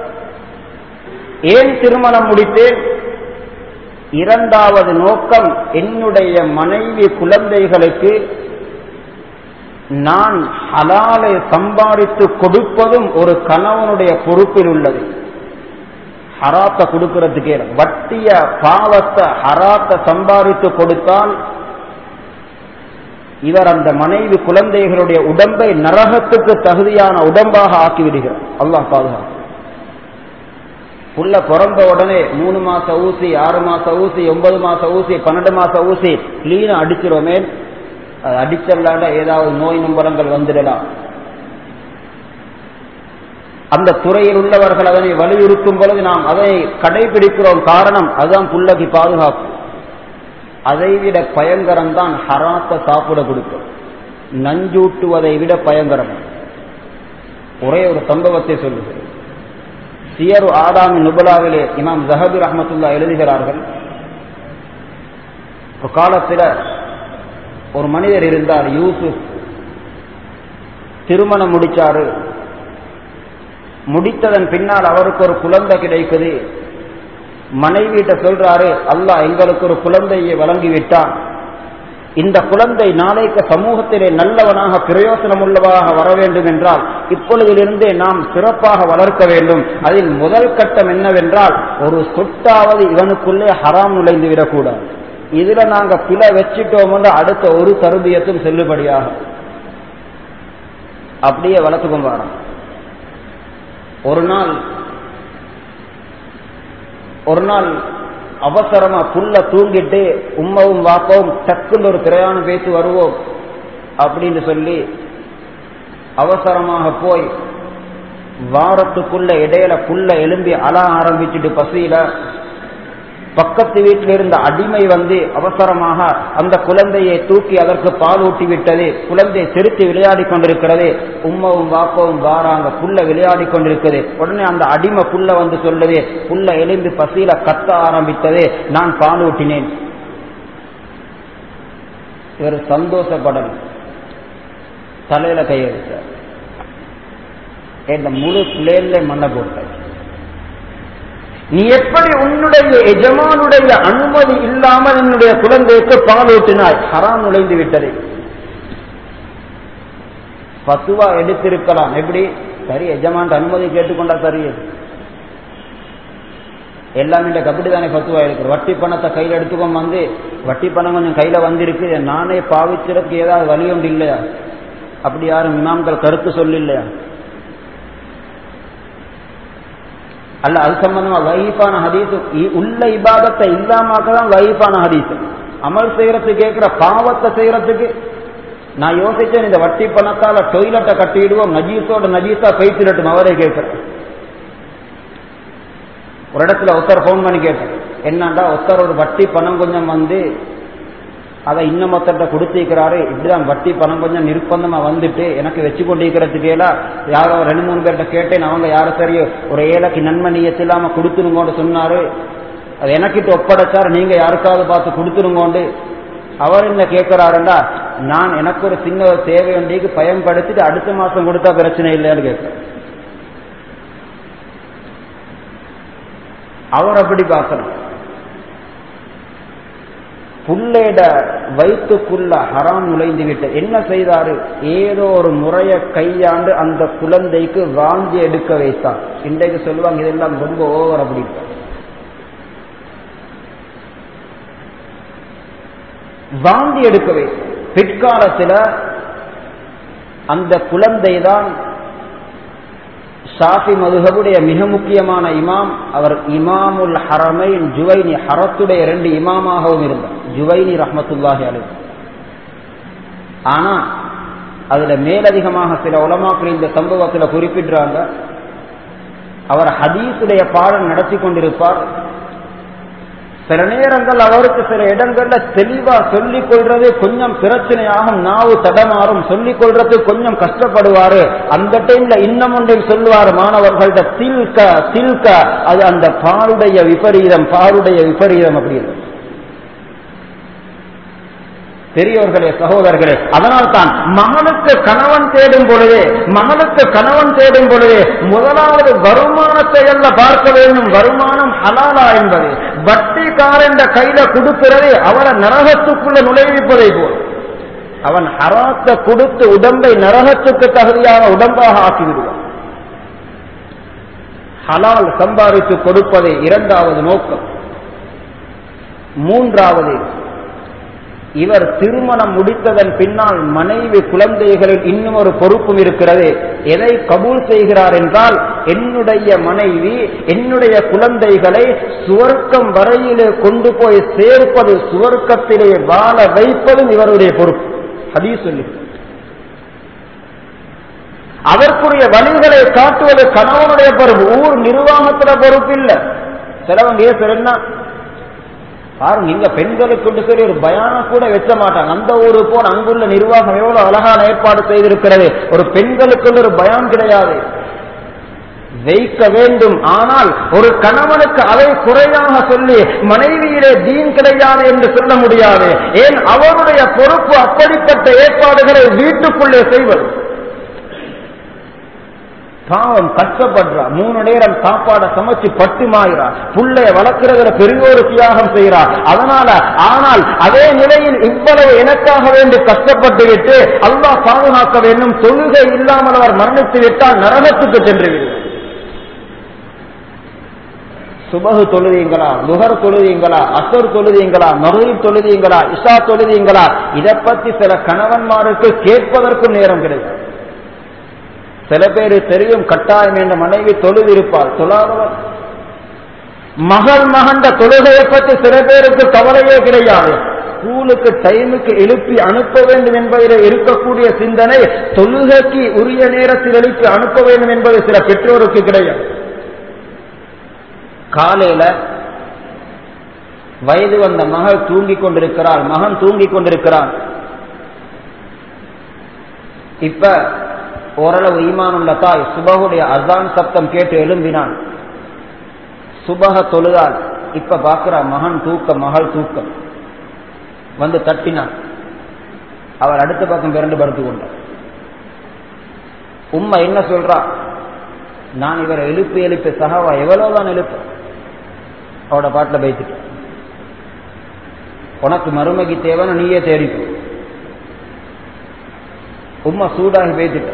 ஏன் திருமணம் முடித்தேன் இரண்டாவது நோக்கம் என்னுடைய மனைவி குழந்தைகளுக்கு நான் ஹலாலை சம்பாதித்து கொடுப்பதும் ஒரு கணவனுடைய பொறுப்பில் உள்ளது ஹராத்த கொடுக்கிறதுக்கே வட்டிய பாவத்தை ஹராத்த சம்பாதித்து கொடுத்தால் இவர் அந்த மனைவி குழந்தைகளுடைய உடம்பை நரகத்துக்கு தகுதியான உடம்பாக ஆக்கிவிடுகிறார் அல்லாஹ் பாதுகாப்பு புள்ள பிறந்த உடனே மூணு மாச ஊசி ஆறு மாச ஊசி ஒன்பது மாச ஊசி பன்னெண்டு மாச ஊசி கிளீனா அடிச்சிருவோமே அது அடிச்சல்லாட ஏதாவது நோய் நம்பரங்கள் வந்துடலாம் அந்த துறையில் உள்ளவர்கள் அதனை வலியுறுத்தும் பொழுது நாம் அதை கடைபிடிக்கிறோம் காரணம் அதுதான் புள்ளக்கு பாதுகாப்பு அதைவிட பயங்கரம் தான் ஹராத்த சாப்பிட கொடுக்கும் நஞ்சூட்டுவதை விட பயங்கரம் ஒரே ஒரு சம்பவத்தை சொல்லுகிறேன் சியரு ஆதாமி நுபலாவிலே இமாம் ஜஹபி ரஹமத்துல்லா எழுதுகிறார்கள் ஒரு காலத்தில் ஒரு மனிதர் இருந்தார் யூசுப் திருமணம் முடிச்சாரு முடித்ததன் பின்னால் அவருக்கு ஒரு குழந்தை கிடைக்குது மனைவியிட்ட சொல்றாரு அல்லாஹ் எங்களுக்கு ஒரு குழந்தையை வழங்கிவிட்டான் இந்த குழந்தை நாளைக்கு சமூகத்திலே நல்லவனாக பிரயோசனம் உள்ளவராக வர வேண்டும் என்றால் இப்பொழுதிலிருந்தே நாம் சிறப்பாக வளர்க்க வேண்டும் அதில் முதல் கட்டம் என்னவென்றால் ஒரு சொட்டாவது இவனுக்குள்ளே ஹராம் நுழைந்து விடக்கூடாது இதுல நாங்க பிழ வச்சிட்டோம் அடுத்த ஒரு தருபியத்தும் செல்லுபடியாக அப்படியே வளர்த்துக்கும் வரோம் ஒரு நாள் ஒரு நாள் அவசரமா புல்ல தூங்கிட்டு உம்மவும் வாப்பவும் டக்குன்னு ஒரு பிரயாணம் பேசி வருவோம் அப்படின்னு சொல்லி அவசரமாக போய் வாரத்துக்குள்ள இடையில புல்ல எலும்பி அழ ஆரம்பிச்சுட்டு பசியில பக்கத்து வீட்டில் இருந்த அடிமை வந்து அவசரமாக அந்த குழந்தையை தூக்கி அதற்கு பால் ஊட்டி விட்டது குழந்தை சிரித்து விளையாடி கொண்டிருக்கிறது உம்மவும் வாப்பவும் வாராங்க புல்ல விளையாடி கொண்டிருக்கிறது உடனே அந்த அடிமை புல்ல வந்து சொல்லுது புல்ல எலும்பி பசியில கத்த ஆரம்பித்தது நான் பால் ஊட்டினேன் இவர் சந்தோஷப்படணும் தலையில கையெழுத்தார் இந்த முழு பிளேன்ல மண்ணை போட்டாச்சு நீ எப்படி உன்னுடைய எஜமானுடைய அனுமதி இல்லாமல் என்னுடைய குழந்தைக்கு பால் ஊட்டினாய் ஹராம் நுழைந்து விட்டது பத்துவா எடுத்திருக்கலாம் எப்படி சரி எஜமான் அனுமதி கேட்டுக்கொண்டா சரி எல்லாமே இந்த கபடி தானே பத்துவா எடுக்கிற வட்டி பணத்தை கையில் எடுத்துக்கோ வந்து வட்டி பணம் கொஞ்சம் கையில வந்திருக்கு நானே பாவிச்சிடறதுக்கு ஏதாவது வழி ஒன்று இல்லையா அப்படி யாரும் இமாம்கள் கருத்து சொல்லில்லையா அல்ல அது சம்பந்தமா வைஃபான ஹதீஸ் உள்ள இபாதத்தை இல்லாமக்க தான் வைஃபான ஹதீஸ் அமல் செய்யறதுக்கு கேட்கிற பாவத்தை செய்யறதுக்கு நான் யோசிச்சேன் இந்த வட்டி பணத்தால டொய்லெட்டை கட்டிடுவோம் நஜீஸோட நஜீஸா பைத்திரட்டும் அவரே கேட்கிறேன் ஒரு இடத்துல ஒருத்தர் ஃபோன் பண்ணி கேட்டேன் என்னண்டா ஒருத்தர் ஒரு வட்டி பணம் கொஞ்சம் வந்து அதை இன்னும் ஒருத்தர்கிட்ட கொடுத்திருக்கிறாரு இப்படிதான் வட்டி பணம் கொஞ்சம் நிர்பந்தமா வந்துட்டு எனக்கு வச்சு கொண்டிருக்கிறதுக்கேலாம் யாரோ ரெண்டு மூணு பேர்கிட்ட கேட்டேன் அவங்க யாரும் சரி ஒரு ஏழைக்கு நன்மை நீயத்து இல்லாம கொடுத்துருங்கோன்னு சொன்னாரு அது எனக்கிட்ட ஒப்படைச்சார் நீங்க யாருக்காவது பார்த்து கொடுத்துருங்கோண்டு அவர் என்ன கேட்கிறாருண்டா நான் எனக்கு ஒரு சின்ன ஒரு தேவை ஒன்றைக்கு பயன்படுத்திட்டு அடுத்த மாசம் கொடுத்தா பிரச்சனை இல்லைன்னு கேட்கிறேன் அவர் அப்படி பார்க்கணும் புள்ளையிட வயிற்றுக்குள்ள ஹராம் நுழைந்து விட்டு என்ன செய்தாரு ஏதோ ஒரு முறைய கையாண்டு அந்த குழந்தைக்கு வாங்கி எடுக்க வைத்தார் இன்றைக்கு சொல்லுவாங்க இதெல்லாம் ரொம்ப ஓவர் அப்படி வாந்தி எடுக்க வைத்தார் பிற்காலத்தில் அந்த குழந்தை தான் ஷாஃபி மதுஹபுடைய மிக முக்கியமான இமாம் அவர் இமாமுல் ஹரமைன் ஜுவைனி ஹரத்துடைய ரெண்டு இமாமாகவும் இருந்தார் ஜுவைனி ரஹமத்துல்லாஹி அலி ஆனா அதுல மேலதிகமாக சில உலமாக்கள் இந்த சம்பவத்தில் குறிப்பிடுறாங்க அவர் ஹதீஸுடைய பாடம் நடத்தி கொண்டிருப்பார் சில நேரங்கள் அவருக்கு சில இடங்கள்ல தெளிவா சொல்லிக் கொள்றது கொஞ்சம் பிரச்சனையாகும் நாவு தடமாறும் சொல்லிக் கொள்றது கொஞ்சம் கஷ்டப்படுவாரு அந்த டைம்ல இன்னும் ஒன்றையும் சொல்லுவார் மாணவர்கள்ட்ட தில்க தில்க அது அந்த பாருடைய விபரீதம் பாருடைய விபரீதம் அப்படின்னு பெரியவர்களே சகோதரர்களே அதனால் தான் மகனுக்கு கணவன் தேடும் பொழுதே மகனுக்கு கணவன் தேடும் பொழுதே முதலாவது வருமானத்தை அல்ல பார்க்க வேண்டும் வருமானம் ஹலாலா என்பது வட்டிக்காரன் கையில கொடுக்கிறது அவனை நரகத்துக்குள்ள நுழைவிப்பதை போல் அவன் ஹராத்த கொடுத்து உடம்பை நரகத்துக்கு தகுதியான உடம்பாக ஆக்கிவிடுவான் ஹலால் சம்பாதித்து கொடுப்பதே இரண்டாவது நோக்கம் மூன்றாவது இவர் திருமணம் முடித்ததன் பின்னால் மனைவி குழந்தைகளில் இன்னும் ஒரு பொறுப்பும் இருக்கிறது எதை கபூல் செய்கிறார் என்றால் என்னுடைய மனைவி என்னுடைய குழந்தைகளை சுவர்க்கம் வரையிலே கொண்டு போய் சேர்ப்பது சுவர்க்கத்திலே வாழ வைப்பதும் இவருடைய பொறுப்பு அதீ சொல்லி அதற்குரிய வழிகளை காட்டுவது கணவனுடைய பொறுப்பு ஊர் நிர்வாகத்துல பொறுப்பு இல்ல சிலவங்க ஏசுறேன்னா பாருங்க இங்க பெண்களுக்கு சரி ஒரு பயானம் கூட வைக்க மாட்டாங்க அந்த ஊரு போன அங்குள்ள நிர்வாகம் எவ்வளவு அழகான ஏற்பாடு செய்திருக்கிறது ஒரு பெண்களுக்குள்ள ஒரு பயம் கிடையாது வைக்க வேண்டும் ஆனால் ஒரு கணவனுக்கு அதை குறையாக சொல்லி மனைவியிலே தீன் கிடையாது என்று சொல்ல முடியாது ஏன் அவருடைய பொறுப்பு அப்படிப்பட்ட ஏற்பாடுகளை வீட்டுக்குள்ளே செய்வது பாவம் கஷ்டப்படுறா மூணு நேரம் சாப்பாடை சமைச்சு பட்டு மாகிறா புள்ளைய வளர்க்கிறதுல பெரிய ஒரு தியாகம் செய்கிறா அதனால ஆனால் அதே நிலையில் இவ்வளவு எனக்காக வேண்டி கஷ்டப்பட்டு விட்டு அல்லா பாதுகாக்க வேண்டும் தொழுகை இல்லாமல் அவர் மரணித்து விட்டால் நரகத்துக்கு சென்று விடுவார் சுபகு தொழுதீங்களா நுகர் தொழுதீங்களா அசர் தொழுதீங்களா மகளிர் தொழுதீங்களா இஷா தொழுதீங்களா இதை பத்தி சில கணவன்மாருக்கு கேட்பதற்கும் நேரம் கிடையாது சில பேர் தெரியும் கட்டாயம் என்ற மனைவி தொழுதிருப்பார் தொழாதவர் மகள் மகண்ட தொழுகையை பற்றி சில பேருக்கு கவலையே கிடையாது ஸ்கூலுக்கு டைமுக்கு எழுப்பி அனுப்ப வேண்டும் என்பதில் இருக்கக்கூடிய சிந்தனை தொழுகைக்கு உரிய நேரத்தில் எழுப்பி அனுப்ப வேண்டும் என்பது சில பெற்றோருக்கு கிடையாது காலையில வயது வந்த மகள் தூங்கிக் கொண்டிருக்கிறாள் மகன் தூங்கிக் கொண்டிருக்கிறான் இப்ப ஓரளவு ஈமானுள்ள தாய் சுபகுடைய அசான் சப்தம் கேட்டு எழும்பினான் சுபக தொழுதால் இப்ப பாக்குறா மகன் தூக்கம் மகள் தூக்கம் வந்து தட்டினான் அவர் அடுத்த பக்கம் பிறண்டு படுத்து கொண்டார் உம்மா என்ன சொல்றா நான் இவரை எழுப்பி எழுப்பி சகாவா எவ்வளவுதான் எழுப்ப அவட பாட்டில் வைத்துட்ட உனக்கு மருமகி தேவைன்னு நீயே தேடிக்கோ உம்மா சூடாகி பேசிட்ட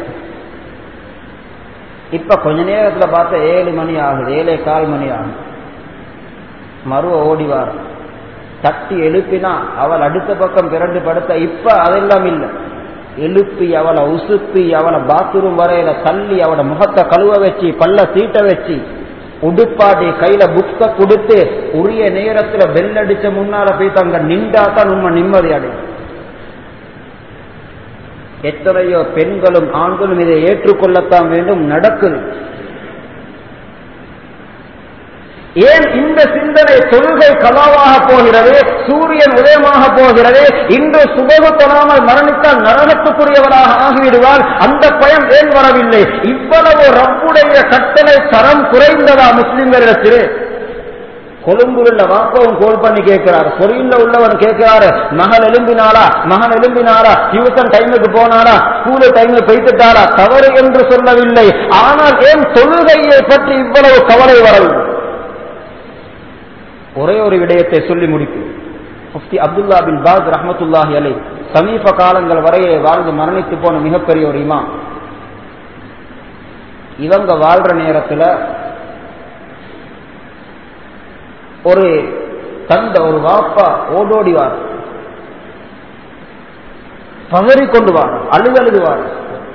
இப்ப கொஞ்ச நேரத்துல பார்த்தா ஏழு மணி ஆகுது ஏழே கால் மணி ஆகுது மருவ ஓடிவார் தட்டி எழுப்பினா அவள் அடுத்த பக்கம் பிறண்டு படுத்த இப்ப அதெல்லாம் இல்லை எழுப்பி அவளை உசுப்பி அவளை பாத்ரூம் வரையில தள்ளி அவட முகத்தை கழுவ வச்சு பல்ல சீட்ட வச்சு உடுப்பாட்டி கையில புக்க கொடுத்து உரிய நேரத்துல பெல் அடிச்ச முன்னால போய் அங்க நின்றாதான் உண்மை நிம்மதி அடையும் எத்தனையோ பெண்களும் ஆண்களும் இதை ஏற்றுக்கொள்ளத்தான் வேண்டும் நடக்குது ஏன் இந்த சிந்தனை தொழுகை கலாவாக போகிறது சூரியன் உதயமாக போகிறது இன்று சுபகு தொழாமல் மரணித்தால் நரகத்துக்குரியவராக ஆகிவிடுவார் அந்த பயம் ஏன் வரவில்லை இவ்வளவு ரப்புடைய கட்டளை தரம் குறைந்ததா முஸ்லிம்களிடத்திலே கொழும்புல உள்ள வாப்பவும் கோல் பண்ணி கேட்கிறார் பொறியில உள்ளவன் கேட்கிறாரு மகன் எழும்பினாரா மகன் எழும்பினாரா டியூஷன் டைமுக்கு போனாரா ஸ்கூலு டைமுக்கு போய்த்துட்டாரா தவறு என்று சொல்லவில்லை ஆனால் ஏன் தொழுகையை பற்றி இவ்வளவு கவலை வரவில்லை ஒரே ஒரு விடயத்தை சொல்லி முடிக்கும் முஃப்தி அப்துல்லா பின் பாஸ் ரஹமத்துல்லாஹி அலை சமீப காலங்கள் வரையே வாழ்ந்து மரணித்து போன மிகப்பெரிய ஒரு இமாம் இவங்க வாழ்ற நேரத்துல ஒரு தந்த ஒரு வாப்பா ஓடோடி வார் பதறி கொண்டு வார் அழுது அழுதுவார்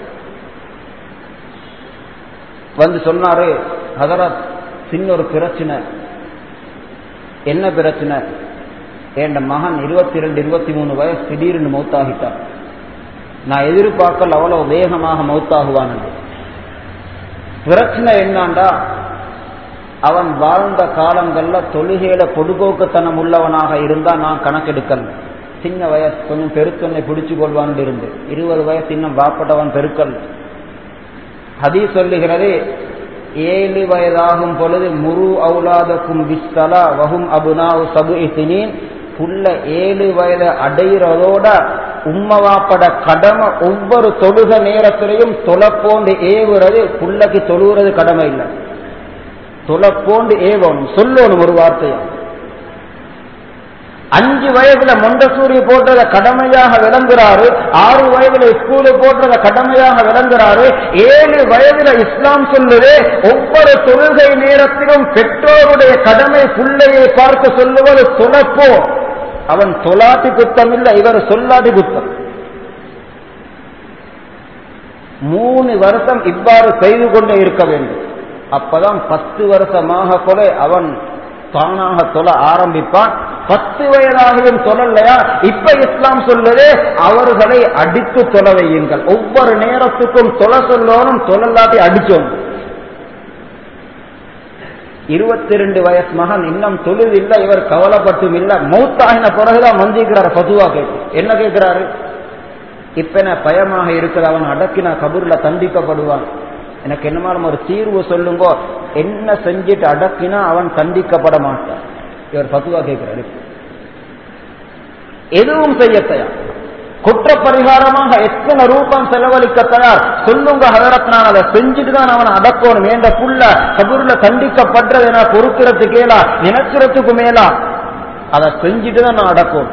வந்து சொன்னாரு ஹதரத் சின்ன ஒரு பிரச்சனை என்ன பிரச்சனை என் மகன் இருபத்தி ரெண்டு இருபத்தி மூணு வயசு திடீர்னு மௌத்தாகிட்டான் நான் எதிர்பார்க்கல அவ்வளவு வேகமாக மௌத்தாகுவான் பிரச்சனை என்னாண்டா அவன் வாழ்ந்த காலங்கள்ல தொழுகையில பொடுபோக்குத்தனம் உள்ளவனாக இருந்தா நான் கணக்கெடுக்கல சின்ன வயசு கொஞ்சம் பெருக்கண்ணை பிடிச்சு கொள்வான் இருந்து இருபது வயசு இன்னும் வாப்பட்டவன் பெருக்கல் ஹதி சொல்லுகிறது ஏழு வயதாகும் பொழுது முரு அவுலாதக்கும் விஸ்தலா வகும் அபுனாவு சபு இசினின் புள்ள ஏழு வயது அடைகிறதோட உம்மவாப்பட கடமை ஒவ்வொரு தொழுக நேரத்திலையும் தொலைப்போண்டு ஏவுறது புள்ளக்கு தொழுகிறது கடமை இல்லை தொலைப்போண்டு ஏவணும் சொல்லணும் ஒரு வார்த்தையா அஞ்சு வயதுல மொண்டசூரி போட்டத கடமையாக விளங்குறாரு ஆறு வயதுல ஸ்கூலு போட்டத கடமையாக விளங்குறாரு ஏழு வயதுல இஸ்லாம் சொல்லுது ஒவ்வொரு தொழுகை நேரத்திலும் பெற்றோருடைய கடமை பிள்ளையை பார்த்து சொல்லுவது தொலைப்போ அவன் தொலாட்டி குத்தம் இல்லை இவர் சொல்லாட்டி குத்தம் மூணு வருஷம் இவ்வாறு செய்து கொண்டே இருக்க வேண்டும் அப்பதான் பத்து வருஷமாக கூட அவன் தானாக தொழ ஆரம்பிப்பான் பத்து வயதாகவும் தொழலையா இப்ப இஸ்லாம் சொல்லுது அவர்களை அடித்து தொழ வையுங்கள் ஒவ்வொரு நேரத்துக்கும் தொழ சொல்லணும் தொழலாட்டி அடிச்சோம் இருபத்தி ரெண்டு வயசு மகன் இன்னும் தொழில் இல்லை இவர் கவலைப்பட்டும் இல்லை மௌத்தாகின பிறகுதான் மந்திக்கிறார் பதுவா கேட்டு என்ன கேட்கிறாரு இப்ப என்ன பயமாக இருக்குது அவன் அடக்கினா கபூர்ல தண்டிக்கப்படுவான் எனக்கு என்னமாலும் ஒரு தீர்வு சொல்லுங்க என்ன செஞ்சிட்டு அடக்கினா அவன் தண்டிக்கப்பட மாட்டான் இவர் பத்துவா கேட்கிறாரு எதுவும் செய்ய தயார் குற்ற பரிகாரமாக எத்தனை ரூபம் செலவழிக்க தயார் சொல்லுங்க ஹதரத் நான் அதை செஞ்சுட்டு தான் அவனை அடக்கணும் என்ற புள்ள கபூர்ல தண்டிக்கப்படுறது என பொறுக்கிறதுக்கு மேலா நினைக்கிறதுக்கு மேலா அதை செஞ்சுட்டு தான் நான் அடக்கணும்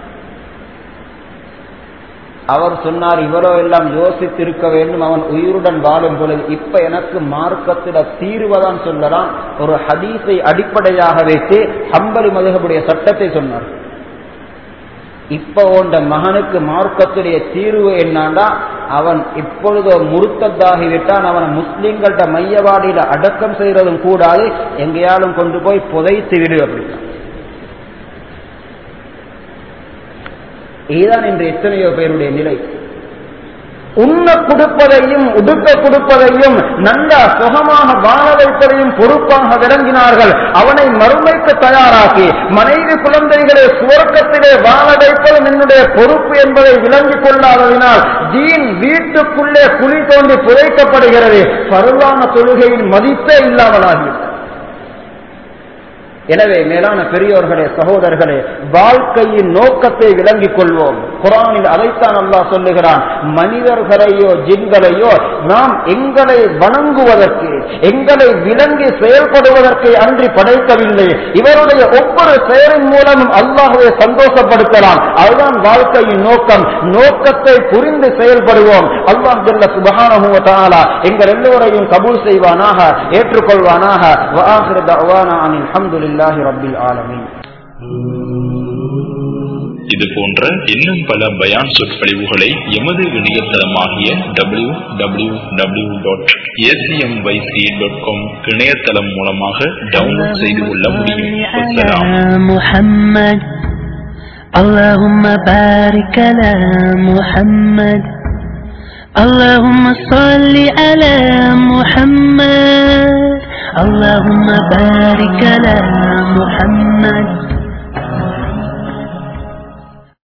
அவர் சொன்னார் இவரோ எல்லாம் யோசித்திருக்க வேண்டும் அவன் உயிருடன் வாழும் பொழுது இப்ப எனக்கு மார்க்கத்தில தீர்வதான் சொல்லலாம் ஒரு ஹதீஸை அடிப்படையாக வைத்து ஹம்பலி மதுகபுடைய சட்டத்தை சொன்னார் இப்ப உண்ட மகனுக்கு மார்க்கத்துடைய தீர்வு என்னாண்டா அவன் இப்பொழுதோ முருத்தத்தாகிவிட்டான் அவனை முஸ்லிம்கள்ட்ட மையவாடியில அடக்கம் செய்யறதும் கூடாது எங்கேயாலும் கொண்டு போய் புதைத்து விடு அப்படின்னா இதுதான் இன்று எத்தனையோ பேருடைய நிலை உண்ண கொடுப்பதையும் உடுக்க கொடுப்பதையும் நல்ல சுகமாக வாழ வைப்பதையும் பொறுப்பாக விளங்கினார்கள் அவனை மறுமைக்கு தயாராக்கி மனைவி குழந்தைகளை சுவர்க்கத்திலே வாழ வைப்பதும் என்னுடைய பொறுப்பு என்பதை விளங்கிக் கொள்ளாததினால் ஜீன் வீட்டுக்குள்ளே குழி தோண்டி புதைக்கப்படுகிறது பருவான தொழுகையின் மதிப்பே இல்லாமலாகிவிட்டது எனவே மேலான பெரியோர்களே சகோதரர்களே வாழ்க்கையின் நோக்கத்தை விளங்கிக் கொள்வோம் குரானில் அதைத்தான் அல்லாஹ் சொல்லுகிறான் மனிதர்களையோ ஜின்களையோ நாம் எங்களை வணங்குவதற்கு எங்களை விளங்கி செயல்படுவதற்கு அன்றி படைக்கவில்லை இவருடைய ஒவ்வொரு செயலின் மூலமும் அல்லாஹுவை சந்தோஷப்படுத்தலாம் அதுதான் வாழ்க்கையின் நோக்கம் நோக்கத்தை புரிந்து செயல்படுவோம் அல்லாஹ் ஜல்ல சுபஹானஹு வ தஆலா எங்கள் எல்லோரையும் கபூல் செய்வானாக ஏற்றுக்கொள்வானாக வ ஆகிரு தஅவானா அனில் ஹம்துலில்லாஹி ரப்பில் ஆலமீன் இது போன்ற இன்னும் பல பயான் சொற்பொழிவுகளை எமது இணையதளமாகிய W W W dot ACMYC dot com இணையதளம் மூலமாக டவுன்லோட் செய்து கொள்ள முடியும் வசலாம் محمد اللهم بارك على محمد اللهم صل على محمد اللهم بارك على محمد